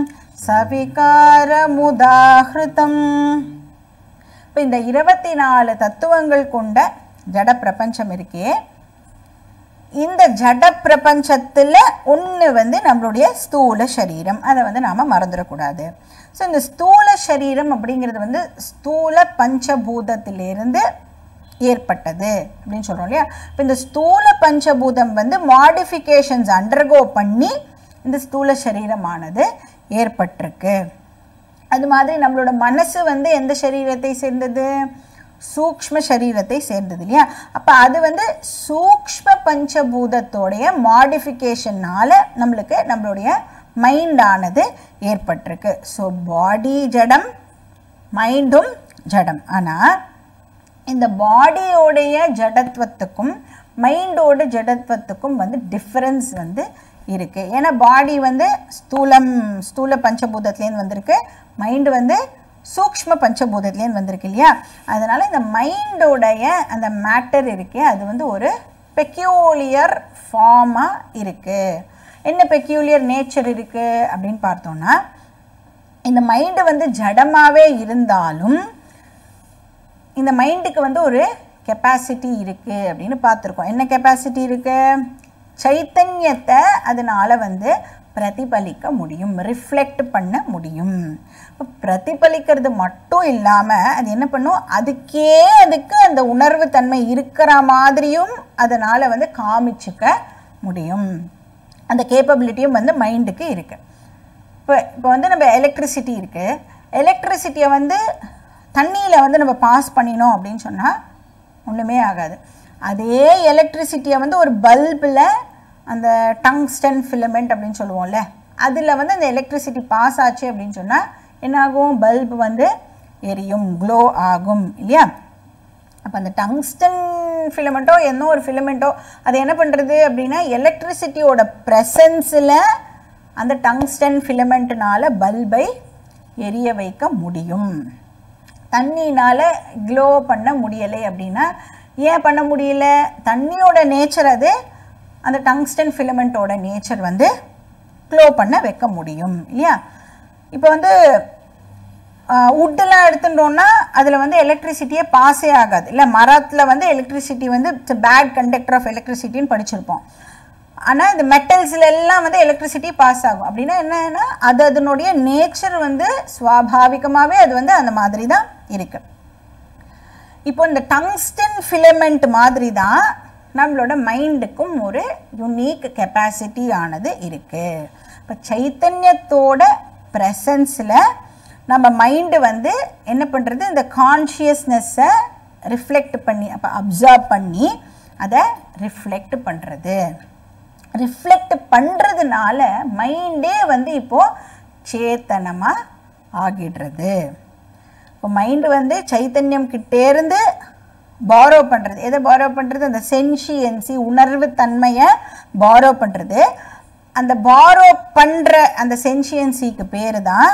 சவிகாரமுதாகிருதம் இப்போ இந்த இருபத்தி நாலு தத்துவங்கள் கொண்ட ஜட பிரபஞ்சம் இருக்கே இந்த ஜட பிரபஞ்சத்தில் ஒன்று வந்து நம்மளுடைய ஸ்தூல சரீரம் அதை வந்து நாம் மறந்துடக்கூடாது ஸோ இந்த ஸ்தூல சரீரம் அப்படிங்கிறது வந்து ஸ்தூல பஞ்சபூதத்திலிருந்து ஏற்பட்டது அப்படின்னு சொல்கிறோம் இல்லையா இப்போ இந்த ஸ்தூல பஞ்சபூதம் வந்து மாடிஃபிகேஷன்ஸ் அண்டர்கோ பண்ணி இந்த ஸ்தூல சரீரமானது ஏற்பட்டிருக்கு அது மாதிரி நம்மளோட மனசு வந்து எந்த சரீரத்தை சேர்ந்தது சூக்ஷ்ம சரீரத்தை சேர்ந்தது இல்லையா அப்போ அது வந்து சூக்ஷ்ம பஞ்சபூதத்தோடைய மாடிஃபிகேஷனால் நம்மளுக்கு நம்மளுடைய மைண்டானது ஏற்பட்டிருக்கு ஸோ பாடி ஜடம் மைண்டும் ஜடம் ஆனால் இந்த பாடியோடைய ஜடத்துவத்துக்கும் மைண்டோட ஜடத்துவத்துக்கும் வந்து டிஃப்ரென்ஸ் வந்து இருக்குது ஏன்னா பாடி வந்து ஸ்தூலம் ஸ்தூல பஞ்சபூதத்துலேருந்து வந்திருக்கு மைண்டு வந்து சூக்ஷ்ம பஞ்சபூதத்துலேருந்து வந்திருக்கு இல்லையா அதனால் இந்த மைண்டோடைய அந்த மேட்டர் இருக்கே அது வந்து ஒரு பெக்யூலியர் ஃபார்மாக இருக்குது என்ன பெக்யூலியர் நேச்சர் இருக்குது அப்படின்னு பார்த்தோன்னா இந்த மைண்டு வந்து ஜடமாகவே இருந்தாலும் இந்த மைண்டுக்கு வந்து ஒரு கெப்பாசிட்டி இருக்குது அப்படின்னு பார்த்துருக்கோம் என்ன கெப்பாசிட்டி இருக்குது சைத்தன்யத்தை அதனால் வந்து பிரதிபலிக்க முடியும் ரிஃப்ளெக்ட் பண்ண முடியும் இப்போ பிரதிபலிக்கிறது மட்டும் இல்லாமல் அது என்ன பண்ணும் அதுக்கே அதுக்கு அந்த உணர்வு தன்மை இருக்கிற மாதிரியும் அதனால் வந்து காமிச்சுக்க முடியும் அந்த கேப்பபிலிட்டியும் வந்து மைண்டுக்கு இருக்குது இப்போ இப்போ வந்து நம்ம எலக்ட்ரிசிட்டி இருக்குது எலக்ட்ரிசிட்டியை வந்து தண்ணியில் வந்து நம்ம பாஸ் பண்ணினோம் அப்படின்னு சொன்னால் ஒன்றுமே ஆகாது அதே எலக்ட்ரிசிட்டியை வந்து ஒரு பல்பில் அந்த டங்ஸ்டன் ஃபிலமெண்ட் அப்படின்னு சொல்லுவோம்ல அதில் வந்து அந்த எலக்ட்ரிசிட்டி பாஸ் ஆச்சு அப்படின்னு சொன்னால் என்ன ஆகும் பல்பு வந்து எரியும் க்ளோ ஆகும் இல்லையா அப்போ அந்த டங்ஸ்டன் ஃபிலமெண்ட்டோ என்ன ஒரு ஃபிலமெண்ட்டோ அது என்ன பண்ணுறது அப்படின்னா எலக்ட்ரிசிட்டியோட ப்ரெசன்ஸில் அந்த டங்ஸ்டன் ஃபிலமெண்ட்னால பல்பை எரிய வைக்க முடியும் தண்ணினால் க்ளோ பண்ண முடியலை அப்படின்னா ஏன் பண்ண முடியல தண்ணியோட நேச்சர் அது அந்த டங்ஸ்டன் ஃபிலமெண்ட்டோட நேச்சர் வந்து க்ளோ பண்ண வைக்க முடியும் இல்லையா இப்போ வந்து உட்டெல்லாம் எடுத்துட்டோம்னா அதில் வந்து எலக்ட்ரிசிட்டியே பாஸே ஆகாது இல்லை மரத்தில் வந்து எலக்ட்ரிசிட்டி வந்து பேட் கண்டக்டர் ஆஃப் எலக்ட்ரிசிட்டின்னு படிச்சிருப்போம் ஆனால் இந்த மெட்டல்ஸ்ல எல்லாம் வந்து எலக்ட்ரிசிட்டி பாஸ் ஆகும் அப்படின்னா என்னன்னா அது அதனுடைய நேச்சர் வந்து சுவாபாவிகமாகவே அது வந்து அந்த மாதிரி தான் இருக்கு இப்போ இந்த டங்ஸ்டன் ஃபிலமெண்ட் மாதிரி தான் நம்மளோட மைண்டுக்கும் ஒரு யுனிக் கெப்பாசிட்டி ஆனது இருக்கு இப்போ சைத்தன்யத்தோட ப்ரெசன்ஸில் நம்ம மைண்டு வந்து என்ன பண்ணுறது இந்த கான்ஷியஸ்னஸை ரிஃப்ளெக்ட் பண்ணி அப்போ அப்சர்வ் பண்ணி அதை ரிஃப்ளெக்ட் பண்ணுறது ரிஃப்ளெக்ட் பண்ணுறதுனால மைண்டே வந்து இப்போது சேத்தனமாக ஆகிடுறது இப்போ மைண்டு வந்து சைத்தன்யம் கிட்டேருந்து பாரோ பண்ணுறது எதை பாரோ பண்ணுறது அந்த சென்ஷியன்சி உணர்வு தன்மையை பாரோ பண்ணுறது அந்த பாரோ பண்ணுற அந்த சென்ஷியன்சிக்கு பேர் தான்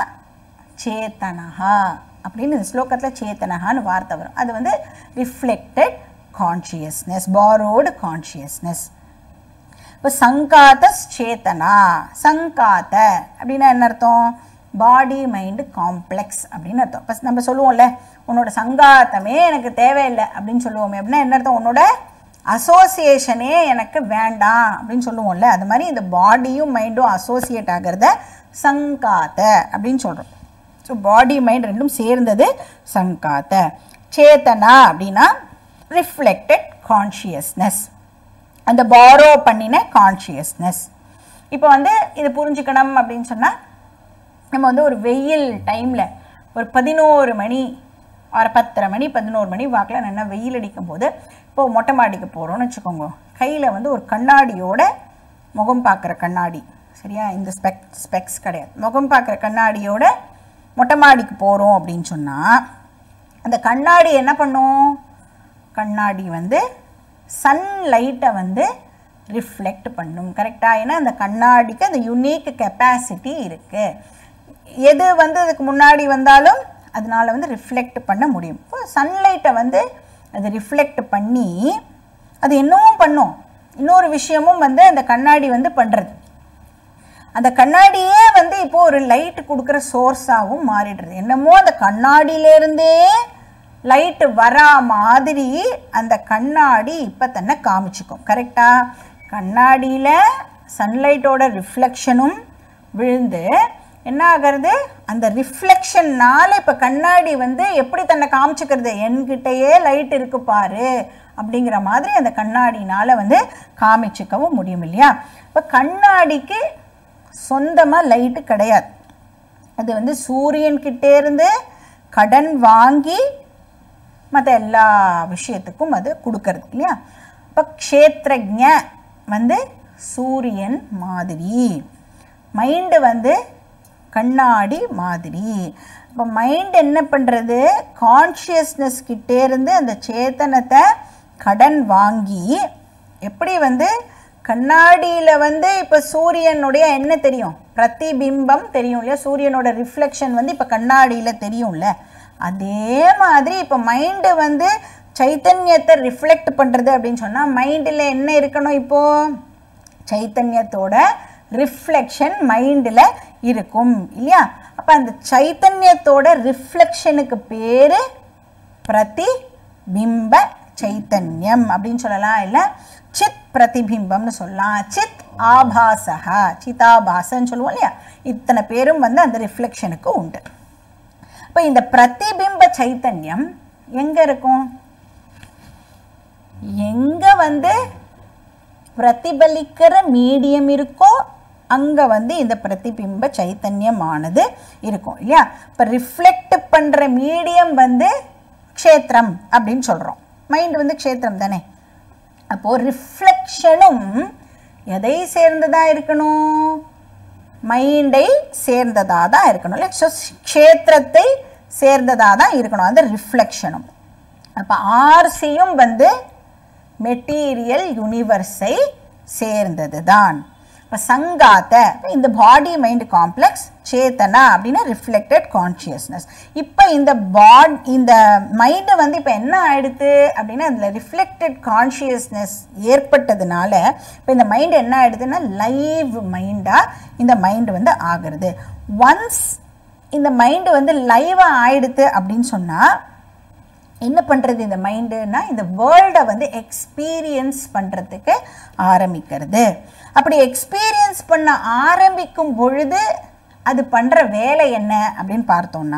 சேத்தனஹா அப்படின்னு இந்த ஸ்லோகத்தில் சேத்தனஹான்னு வார்த்தை வரும் அது வந்து ரிஃப்ளெக்டட் கான்ஷியஸ்னஸ் பாரோடு கான்ஷியஸ்னஸ் இப்போ சங்காத சேத்தனா சங்காத அப்படின்னா என்ன அர்த்தம் பாடி மைண்டு காம்ப்ளெக்ஸ் அப்படின்னு அர்த்தம் இப்போ நம்ம சொல்லுவோம்ல உன்னோட சங்காத்தமே எனக்கு தேவையில்லை அப்படின்னு சொல்லுவோமே அப்படின்னா என்ன அர்த்தம் உன்னோட அசோசியேஷனே எனக்கு வேண்டாம் அப்படின்னு சொல்லுவோம்ல அது மாதிரி இந்த பாடியும் மைண்டும் அசோசியேட் ஆகிறத சங்காத்த அப்படின்னு சொல்கிறோம் ஸோ பாடி மைண்ட் ரெண்டும் சேர்ந்தது சங்காத்த சேத்தனா அப்படின்னா ரிஃப்ளெக்டட் கான்ஷியஸ்னஸ் அந்த பாரோ பண்ணின கான்ஷியஸ்னஸ் இப்போ வந்து இது புரிஞ்சுக்கணும் அப்படின்னு சொன்னால் நம்ம வந்து ஒரு வெயில் டைமில் ஒரு பதினோரு மணி ஒரு பத்தரை மணி பதினோரு மணி வாக்கில் நல்லா வெயில் அடிக்கும் போது இப்போ மொட்டை மாடிக்கு போகிறோம்னு வச்சுக்கோங்க கையில் வந்து ஒரு கண்ணாடியோட முகம் பார்க்குற கண்ணாடி சரியா இந்த ஸ்பெக் ஸ்பெக்ஸ் கிடையாது முகம் பார்க்குற கண்ணாடியோட மொட்டை மாடிக்கு போகிறோம் அப்படின்னு சொன்னால் அந்த கண்ணாடி என்ன பண்ணும் கண்ணாடி வந்து சன்லைட்டை வந்து ரிஃப்ளெக்ட் பண்ணும் கரெக்டாக ஏன்னா அந்த கண்ணாடிக்கு அந்த யுனிக் கெப்பாசிட்டி இருக்குது எது வந்து அதுக்கு முன்னாடி வந்தாலும் அதனால வந்து ரிஃப்ளெக்ட் பண்ண முடியும் இப்போ சன்லைட்டை வந்து அது ரிஃப்ளெக்ட் பண்ணி அது என்னவும் பண்ணும் இன்னொரு விஷயமும் வந்து அந்த கண்ணாடி வந்து பண்ணுறது அந்த கண்ணாடியே வந்து இப்போ ஒரு லைட் கொடுக்குற சோர்ஸாகவும் மாறிடுறது என்னமோ அந்த கண்ணாடியிலேருந்தே லைட்டு வரா மாதிரி அந்த கண்ணாடி இப்போ தன்னை காமிச்சுக்கும் கரெக்டா கண்ணாடியில் சன்லைட்டோட ரிஃப்ளெக்ஷனும் விழுந்து என்ன ஆகிறது அந்த ரிஃப்ளெக்ஷன்னால இப்போ கண்ணாடி வந்து எப்படி தன்னை காமிச்சுக்கிறது என்கிட்டயே லைட் இருக்கு பாரு அப்படிங்கிற மாதிரி அந்த கண்ணாடினால வந்து காமிச்சுக்கவும் முடியும் இல்லையா இப்போ கண்ணாடிக்கு சொந்தமாக லைட்டு கிடையாது அது வந்து சூரியன்கிட்டே இருந்து கடன் வாங்கி மற்ற எல்லா விஷயத்துக்கும் அது கொடுக்கறது இல்லையா இப்போ க்ஷேத்ரஜ வந்து சூரியன் மாதிரி மைண்டு வந்து கண்ணாடி மாதிரி இப்போ மைண்ட் என்ன பண்ணுறது கான்ஷியஸ்னஸ் கிட்டேருந்து அந்த சேத்தனத்தை கடன் வாங்கி எப்படி வந்து கண்ணாடியில் வந்து இப்போ சூரியனுடைய என்ன தெரியும் பிரதிபிம்பம் தெரியும் இல்லையா சூரியனோட ரிஃப்ளெக்ஷன் வந்து இப்போ கண்ணாடியில் தெரியும்ல அதே மாதிரி இப்போ மைண்டு வந்து சைத்தன்யத்தை ரிஃப்ளெக்ட் பண்ணுறது அப்படின்னு சொன்னால் மைண்டில் என்ன இருக்கணும் இப்போது சைத்தன்யத்தோட ரிஃப்ளெக்ஷன் மைண்டில் இருக்கும் இல்லையா அப்போ அந்த சைத்தன்யத்தோட ரிஃப்ளெக்ஷனுக்கு பேர் பிரதிபிம்ப சைத்தன்யம் அப்படின்னு சொல்லலாம் இல்லை சித் பிரதிபிம்பம்னு சொல்லலாம் சித் ஆபாசகா சிதாபாசன்னு சொல்லுவோம் இல்லையா இத்தனை பேரும் வந்து அந்த ரிஃப்ளெக்ஷனுக்கு உண்டு இப்போ இந்த பிரதிபிம்ப சைத்தன்யம் எங்கே இருக்கும் எங்கே வந்து பிரதிபலிக்கிற மீடியம் இருக்கோ அங்கே வந்து இந்த பிரதிபிம்ப சைத்தன்யமானது இருக்கும் இல்லையா இப்போ ரிஃப்ளெக்ட் பண்ணுற மீடியம் வந்து க்ஷேத்திரம் அப்படின்னு சொல்கிறோம் மைண்ட் வந்து க்ஷேத்திரம் தானே அப்போது ரிஃப்ளெக்ஷனும் எதை சேர்ந்ததாக இருக்கணும் மைண்டை சேர்ந்ததாக தான் இருக்கணும் இல்லை ஸோ க்ஷேத்திரத்தை சேர்ந்ததாக தான் இருக்கணும் அந்த ரிஃப்ளெக்ஷனும் அப்போ ஆர்சியும் வந்து மெட்டீரியல் யூனிவர்ஸை சேர்ந்தது தான் இப்போ சங்காத்த இந்த பாடி மைண்ட் காம்ப்ளெக்ஸ் சேத்தனா அப்படின்னா ரிஃப்ளெக்டட் கான்ஷியஸ்னஸ் இப்போ இந்த பாட் இந்த மைண்டு வந்து இப்போ என்ன ஆயிடுது அப்படின்னா அதில் ரிஃப்ளெக்டட் கான்ஷியஸ்னஸ் ஏற்பட்டதுனால இப்போ இந்த மைண்டு என்ன ஆயிடுதுன்னா லைவ் மைண்டாக இந்த மைண்டு வந்து ஆகிறது ஒன்ஸ் இந்த மைண்டு வந்து லைவாக ஆயிடுது அப்படின்னு சொன்னால் என்ன பண்ணுறது இந்த மைண்டுனா இந்த வேர்ல்டை வந்து எக்ஸ்பீரியன்ஸ் பண்ணுறதுக்கு ஆரம்பிக்கிறது அப்படி எக்ஸ்பீரியன்ஸ் பண்ண ஆரம்பிக்கும் பொழுது அது பண்ணுற வேலை என்ன அப்படின்னு பார்த்தோம்னா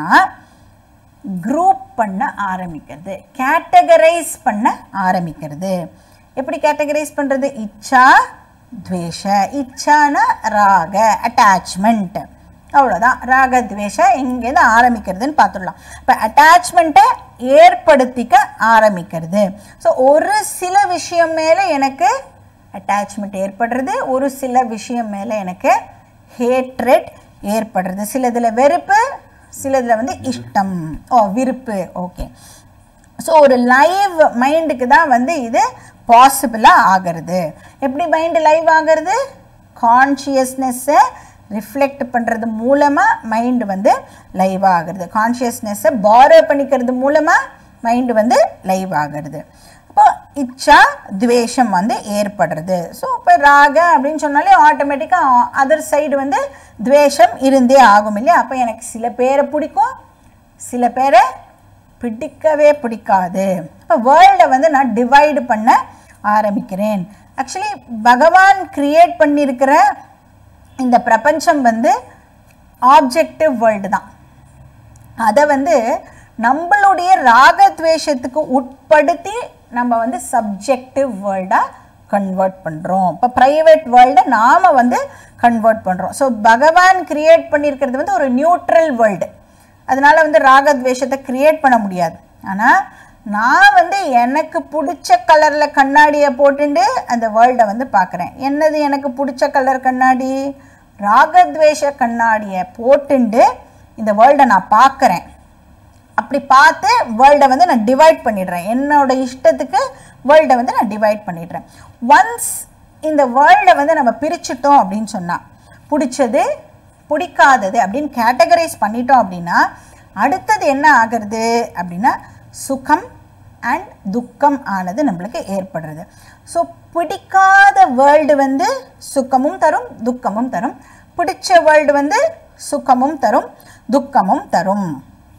குரூப் பண்ண ஆரம்பிக்கிறது கேட்டகரைஸ் பண்ண ஆரம்பிக்கிறது எப்படி கேட்டகரைஸ் பண்ணுறது இச்சா துவேஷ இச்சானா ராக அட்டாச்மெண்ட் அவ்வளோதான் ராக துவேஷ எங்கேருந்து ஆரம்பிக்கிறதுன்னு பார்த்துடலாம் இப்போ அட்டாச்மெண்ட்டை ஏற்படுத்திக்க ஆரம்பிக்கிறது ஸோ ஒரு சில விஷயம் மேலே எனக்கு அட்டாச்மெண்ட் ஏற்படுறது ஒரு சில விஷயம் மேலே எனக்கு ஹேட்ரெட் ஏற்படுறது சிலதில் வெறுப்பு சிலதில் வந்து இஷ்டம் ஓ விருப்பு ஓகே ஸோ ஒரு லைவ் மைண்டுக்கு தான் வந்து இது பாசிபிளாக ஆகிறது எப்படி மைண்டு லைவ் ஆகிறது கான்ஷியஸ்னஸ்ஸை ரிஃப்ளெக்ட் பண்ணுறது மூலமாக மைண்டு வந்து லைவ் ஆகிறது கான்ஷியஸ்னஸ்ஸை பாரோ பண்ணிக்கிறது மூலமாக மைண்டு வந்து லைவ் ஆகிறது அப்போ இச்சா துவேஷம் வந்து ஏற்படுறது ஸோ இப்போ ராக அப்படின்னு சொன்னாலே ஆட்டோமேட்டிக்காக அதர் சைடு வந்து துவேஷம் இருந்தே ஆகும் இல்லையா அப்போ எனக்கு சில பேரை பிடிக்கும் சில பேரை பிடிக்கவே பிடிக்காது இப்போ வேர்ல்டை வந்து நான் டிவைடு பண்ண ஆரம்பிக்கிறேன் ஆக்சுவலி பகவான் கிரியேட் பண்ணியிருக்கிற இந்த பிரபஞ்சம் வந்து ஆப்ஜெக்டிவ் வேர்ல்டு தான் அதை வந்து நம்மளுடைய ராகத்வேஷத்துக்கு உட்படுத்தி நம்ம வந்து சப்ஜெக்டிவ் வேர்ல்டாக கன்வெர்ட் பண்ணுறோம் இப்போ ப்ரைவேட் வேர்ல்டை நாம் வந்து கன்வெர்ட் பண்ணுறோம் ஸோ பகவான் கிரியேட் பண்ணியிருக்கிறது வந்து ஒரு நியூட்ரல் வேர்ல்டு அதனால வந்து ராகத்வேஷத்தை கிரியேட் பண்ண முடியாது ஆனால் நான் வந்து எனக்கு பிடிச்ச கலரில் கண்ணாடியை போட்டுண்டு அந்த வேர்ல்டை வந்து பார்க்குறேன் என்னது எனக்கு பிடிச்ச கலர் கண்ணாடி ராகத்வேஷ கண்ணாடியை போட்டுண்டு இந்த வேர்ல்டை நான் பார்க்குறேன் அப்படி பார்த்து வேர்ல்டை வந்து நான் டிவைட் பண்ணிடுறேன் என்னோட இஷ்டத்துக்கு வேர்ல்டை வந்து நான் டிவைட் பண்ணிடுறேன் ஒன்ஸ் இந்த வேர்ல்டை வந்து நம்ம பிரிச்சுட்டோம் அப்படின்னு சொன்னால் பிடிச்சது பிடிக்காதது அப்படின்னு கேட்டகரைஸ் பண்ணிட்டோம் அப்படின்னா அடுத்தது என்ன ஆகிறது அப்படின்னா சுகம் அண்ட் துக்கம் ஆனது நம்மளுக்கு ஏற்படுறது ஸோ பிடிக்காத வேர்ல்டு வந்து சுகமும் தரும் துக்கமும் தரும் பிடிச்ச வேர்ல்டு வந்து சுகமும் தரும் துக்கமும் தரும்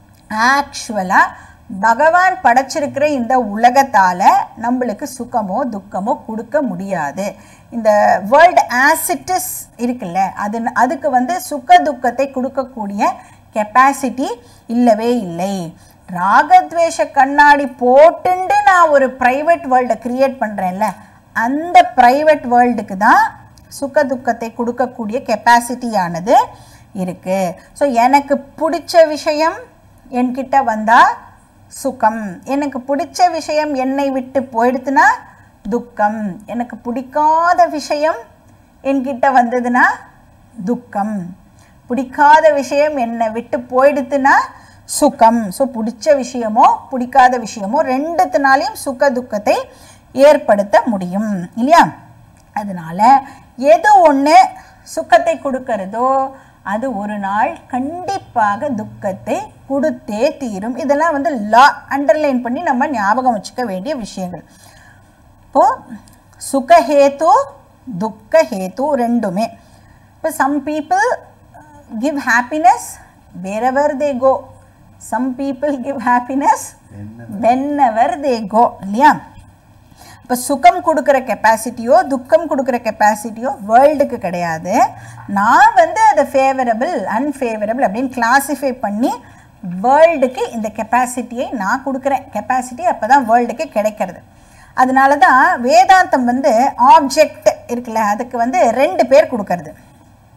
ஆக்சுவலாக பகவான் படைச்சிருக்கிற இந்த உலகத்தால் நம்மளுக்கு சுகமோ துக்கமோ கொடுக்க முடியாது இந்த வேர்ல்டு ஆசிட்டிஸ் இருக்குல்ல அது அதுக்கு வந்து சுக துக்கத்தை கொடுக்கக்கூடிய கெப்பாசிட்டி இல்லவே இல்லை ராகத்வேஷ கண்ணாடி போட்டுண்டு நான் ஒரு ப்ரைவேட் வேர்ல்டை க்ரியேட் பண்ணுறேன்ல அந்த ப்ரைவேட் வேர்ல்டுக்கு தான் சுக துக்கத்தை கொடுக்கக்கூடிய கெப்பாசிட்டியானது இருக்குது ஸோ எனக்கு பிடிச்ச விஷயம் என்கிட்ட வந்தால் சுகம் எனக்கு பிடிச்ச விஷயம் என்னை விட்டு போயிடுத்துனா துக்கம் எனக்கு பிடிக்காத விஷயம் என்கிட்ட வந்ததுன்னா துக்கம் பிடிக்காத விஷயம் என்னை விட்டு போயிடுத்துனா சுகம் ஸோ பிடிச்ச விஷயமோ பிடிக்காத விஷயமோ ரெண்டுத்தினாலையும் சுக துக்கத்தை ஏற்படுத்த முடியும் இல்லையா அதனால எது ஒன்று சுக்கத்தை கொடுக்கறதோ அது ஒரு நாள் கண்டிப்பாக துக்கத்தை கொடுத்தே தீரும் இதெல்லாம் வந்து லா அண்டர்லைன் பண்ணி நம்ம ஞாபகம் வச்சுக்க வேண்டிய விஷயங்கள் இப்போது சுகஹேத்து துக்கஹேத்து ரெண்டுமே இப்போ some people give happiness wherever they go some people give happiness whenever they go இல்லையா இப்போ சுகம் கொடுக்குற கெப்பாசிட்டியோ துக்கம் கொடுக்குற கெப்பாசிட்டியோ வேர்ல்டுக்கு கிடையாது நான் வந்து அதை ஃபேவரபிள் அன்ஃபேவரபிள் அப்படின்னு கிளாஸிஃபை பண்ணி வேர்ல்டுக்கு இந்த கெப்பாசிட்டியை நான் கொடுக்குறேன் கெப்பாசிட்டி அப்போ தான் வேர்ல்டுக்கு கிடைக்கிறது அதனால தான் வேதாந்தம் வந்து ஆப்ஜெக்ட் இருக்குல்ல அதுக்கு வந்து ரெண்டு பேர் கொடுக்கறது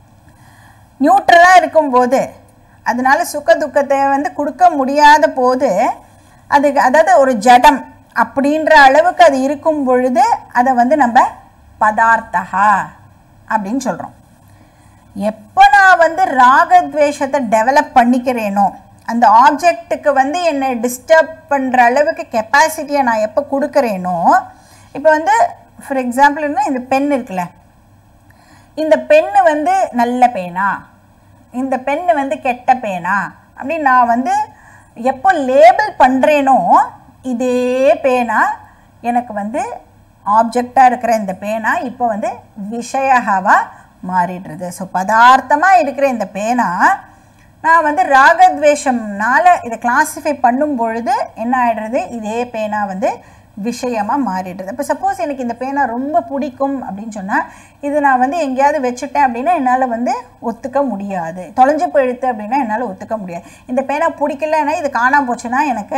நியூட்ரலாக இருக்கும்போது அதனால சுக துக்கத்தை வந்து கொடுக்க முடியாத போது அதுக்கு அதாவது ஒரு ஜடம் அப்படின்ற அளவுக்கு அது இருக்கும் பொழுது அதை வந்து நம்ம பதார்த்தகா அப்படின்னு சொல்கிறோம் எப்போ நான் வந்து ராகத்வேஷத்தை டெவலப் பண்ணிக்கிறேனோ அந்த ஆப்ஜெக்ட்டுக்கு வந்து என்னை டிஸ்டர்ப் பண்ணுற அளவுக்கு கெப்பாசிட்டியை நான் எப்போ கொடுக்குறேனோ இப்போ வந்து ஃபார் எக்ஸாம்பிள் இந்த பென் இருக்குல்ல இந்த பென்னு வந்து நல்ல பேனா இந்த பென்னு வந்து கெட்ட பேனா அப்படின்னு நான் வந்து எப்போ லேபிள் பண்ணுறேனோ இதே பேனா எனக்கு வந்து ஆப்ஜெக்டாக இருக்கிற இந்த பேனா இப்போ வந்து விஷயகாவாக மாறிடுறது ஸோ பதார்த்தமாக இருக்கிற இந்த பேனா நான் வந்து ராகத்வேஷம்னால இதை கிளாஸிஃபை பண்ணும் பொழுது என்ன ஆயிடுறது இதே பேனா வந்து விஷயமாக மாறிடுறது இப்போ சப்போஸ் எனக்கு இந்த பேனா ரொம்ப பிடிக்கும் அப்படின்னு சொன்னால் இது நான் வந்து எங்கேயாவது வச்சுட்டேன் அப்படின்னா என்னால் வந்து ஒத்துக்க முடியாது தொலைஞ்சு போயிடுத்து அப்படின்னா என்னால் ஒத்துக்க முடியாது இந்த பேனா பிடிக்கலன்னா இது காணாம போச்சுன்னா எனக்கு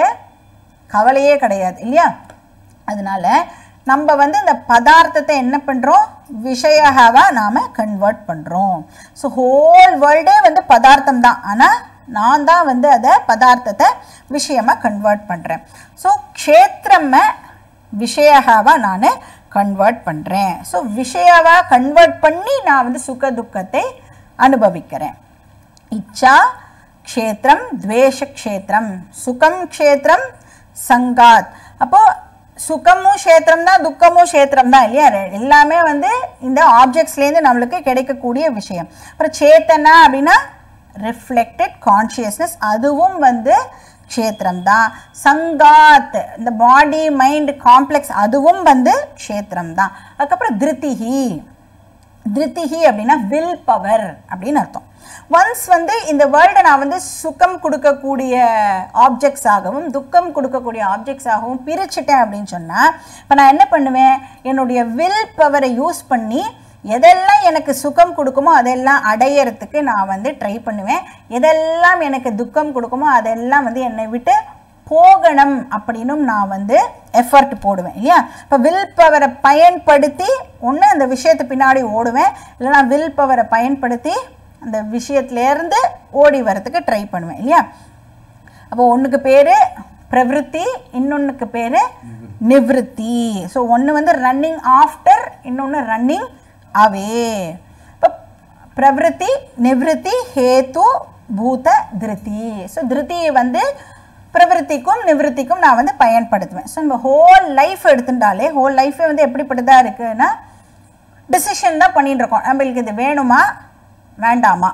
கவலையே கிடையாது இல்லையா அதனால நம்ம வந்து இந்த பதார்த்தத்தை என்ன பண்ணுறோம் விஷயகாவாக நாம் கன்வெர்ட் பண்ணுறோம் ஸோ ஹோல் வேர்ல்டே வந்து பதார்த்தம் தான் ஆனால் நான் தான் வந்து அதை பதார்த்தத்தை விஷயமாக கன்வெர்ட் பண்ணுறேன் ஸோ க்ஷேத்திரமை விஷயகாவாக நான் கன்வெர்ட் பண்ணுறேன் ஸோ விஷயவாக கன்வெர்ட் பண்ணி நான் வந்து சுக துக்கத்தை அனுபவிக்கிறேன் இச்சா க்ஷேத்திரம் துவேஷ க்ஷேத்திரம் சுகம் க்ஷேத்திரம் சங்காத் அப்போ சுகமும் க்ஷேத்திரம் தான் துக்கமும் க்ஷேத்திரம் தான் இல்லையா ரெ- எல்லாமே வந்து இந்த ஆப்ஜெக்ட்ஸ்லேருந்து நம்மளுக்கு கிடைக்கக்கூடிய விஷயம் அப்புறம் சேத்தனா அப்படின்னா ரிஃப்ளெக்டட் கான்ஷியஸ்னஸ் அதுவும் வந்து க்ஷேத்திரம் தான் சங்காத் இந்த பாடி மைண்ட் காம்ப்ளெக்ஸ் அதுவும் வந்து க்ஷேத்திரம் தான் அதுக்கப்புறம் திருத்திஹி திருத்திகி அப்படின்னா வில் பவர் அப்படின்னு அர்த்தம் ஒன்ஸ் வந்து இந்த வேர்ல்டை நான் வந்து சுகம் கொடுக்கக்கூடிய ஆப்ஜெக்ட்ஸ் ஆகவும் துக்கம் கொடுக்கக்கூடிய ஆப்ஜெக்ட்ஸ் ஆகவும் பிரிச்சுட்டேன் அப்படின்னு சொன்னால் இப்போ நான் என்ன பண்ணுவேன் என்னுடைய வில் பவரை யூஸ் பண்ணி எதெல்லாம் எனக்கு சுகம் கொடுக்குமோ அதெல்லாம் அடையறதுக்கு நான் வந்து ட்ரை பண்ணுவேன் எதெல்லாம் எனக்கு துக்கம் கொடுக்குமோ அதெல்லாம் வந்து என்னை விட்டு போகணும் அப்படின்னும் நான் வந்து எஃபர்ட் போடுவேன் இல்லையா இப்போ வில் பவரை பயன்படுத்தி ஒன்று அந்த விஷயத்து பின்னாடி ஓடுவேன் இல்லைனா வில் பவரை பயன்படுத்தி அந்த விஷயத்துலேருந்து ஓடி வரதுக்கு ட்ரை பண்ணுவேன் இல்லையா அப்போ ஒன்றுக்கு பேர் பிரவிற்த்தி இன்னொன்றுக்கு பேர் நிவிருத்தி ஸோ ஒன்று வந்து ரன்னிங் ஆஃப்டர் இன்னொன்று ரன்னிங் அவே இப்போ பிரவிற்த்தி நிவிருத்தி ஹேத்து பூத திருத்தி ஸோ திருத்தியை வந்து பிரவிற்த்திக்கும் நிவிருத்திக்கும் நான் வந்து பயன்படுத்துவேன் ஸோ நம்ம ஹோல் லைஃப் எடுத்துட்டாலே ஹோல் லைஃபே வந்து எப்படிப்பட்டதாக இருக்குன்னா டிசிஷன் தான் பண்ணிட்டு இருக்கோம் நம்மளுக்கு இது வேணுமா வேண்டாமா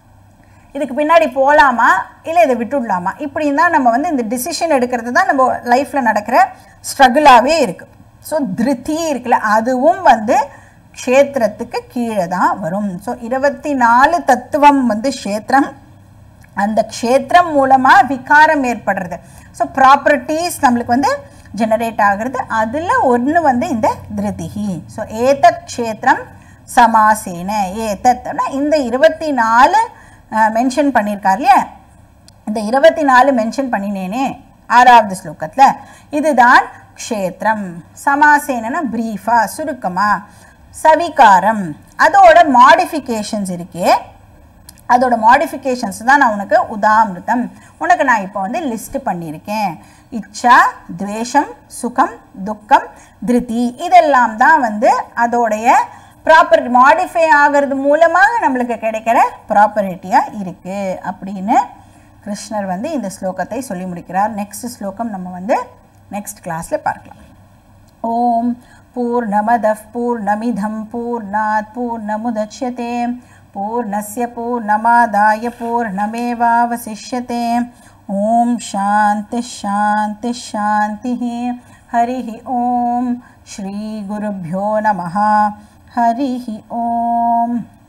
இதுக்கு பின்னாடி போகலாமா இல்லை இதை விட்டுடலாமா இப்படின்னு தான் நம்ம வந்து இந்த டிசிஷன் எடுக்கிறது தான் நம்ம லைஃப்பில் நடக்கிற ஸ்ட்ரகிளாகவே இருக்குது ஸோ திருத்தி இருக்குல்ல அதுவும் வந்து க்ஷேத்திரத்துக்கு கீழே தான் வரும் ஸோ இருபத்தி நாலு தத்துவம் வந்து க்ஷேத்திரம் அந்த க்ஷேத்திரம் மூலமாக விகாரம் ஏற்படுறது ஸோ ப்ராப்பர்ட்டிஸ் நம்மளுக்கு வந்து ஜெனரேட் ஆகுறது அதில் ஒன்று வந்து இந்த திருதிகி ஸோ ஏதத் க்ஷேத்திரம் சமாசேன ஏதத்னா இந்த இருபத்தி நாலு மென்ஷன் பண்ணியிருக்கார் இல்லையா இந்த இருபத்தி நாலு மென்ஷன் பண்ணினேனே ஆறாவது ஸ்லோகத்தில் இதுதான் க்ஷேத்திரம் சமாசேனனா ப்ரீஃபா சுருக்கமா சவிகாரம் அதோட மாடிஃபிகேஷன்ஸ் இருக்கே அதோட மாடிஃபிகேஷன்ஸ் தான் நான் உனக்கு உதாமிருதம் உனக்கு நான் இப்போ வந்து லிஸ்ட் பண்ணியிருக்கேன் இச்சா துவேஷம் சுகம் துக்கம் திருதி இதெல்லாம் தான் வந்து அதோடைய ப்ராப்பர் மாடிஃபை ஆகிறது மூலமாக நம்மளுக்கு கிடைக்கிற ப்ராப்பர்ட்டியாக இருக்குது அப்படின்னு கிருஷ்ணர் வந்து இந்த ஸ்லோகத்தை சொல்லி முடிக்கிறார் நெக்ஸ்ட் ஸ்லோகம் நம்ம வந்து நெக்ஸ்ட் கிளாஸில் பார்க்கலாம் ஓம் பூர்ணமதः पूर्णमिधं पूर्णात् पूर्णमुदच्यते पूर्णस्य पूर्णमादाय पूर्णमेवावशिष्यते ॐ शान्तिः शान्तिः शान्तिः हरिः ॐ श्रीगुरुभ्यो नमः हरिः ॐ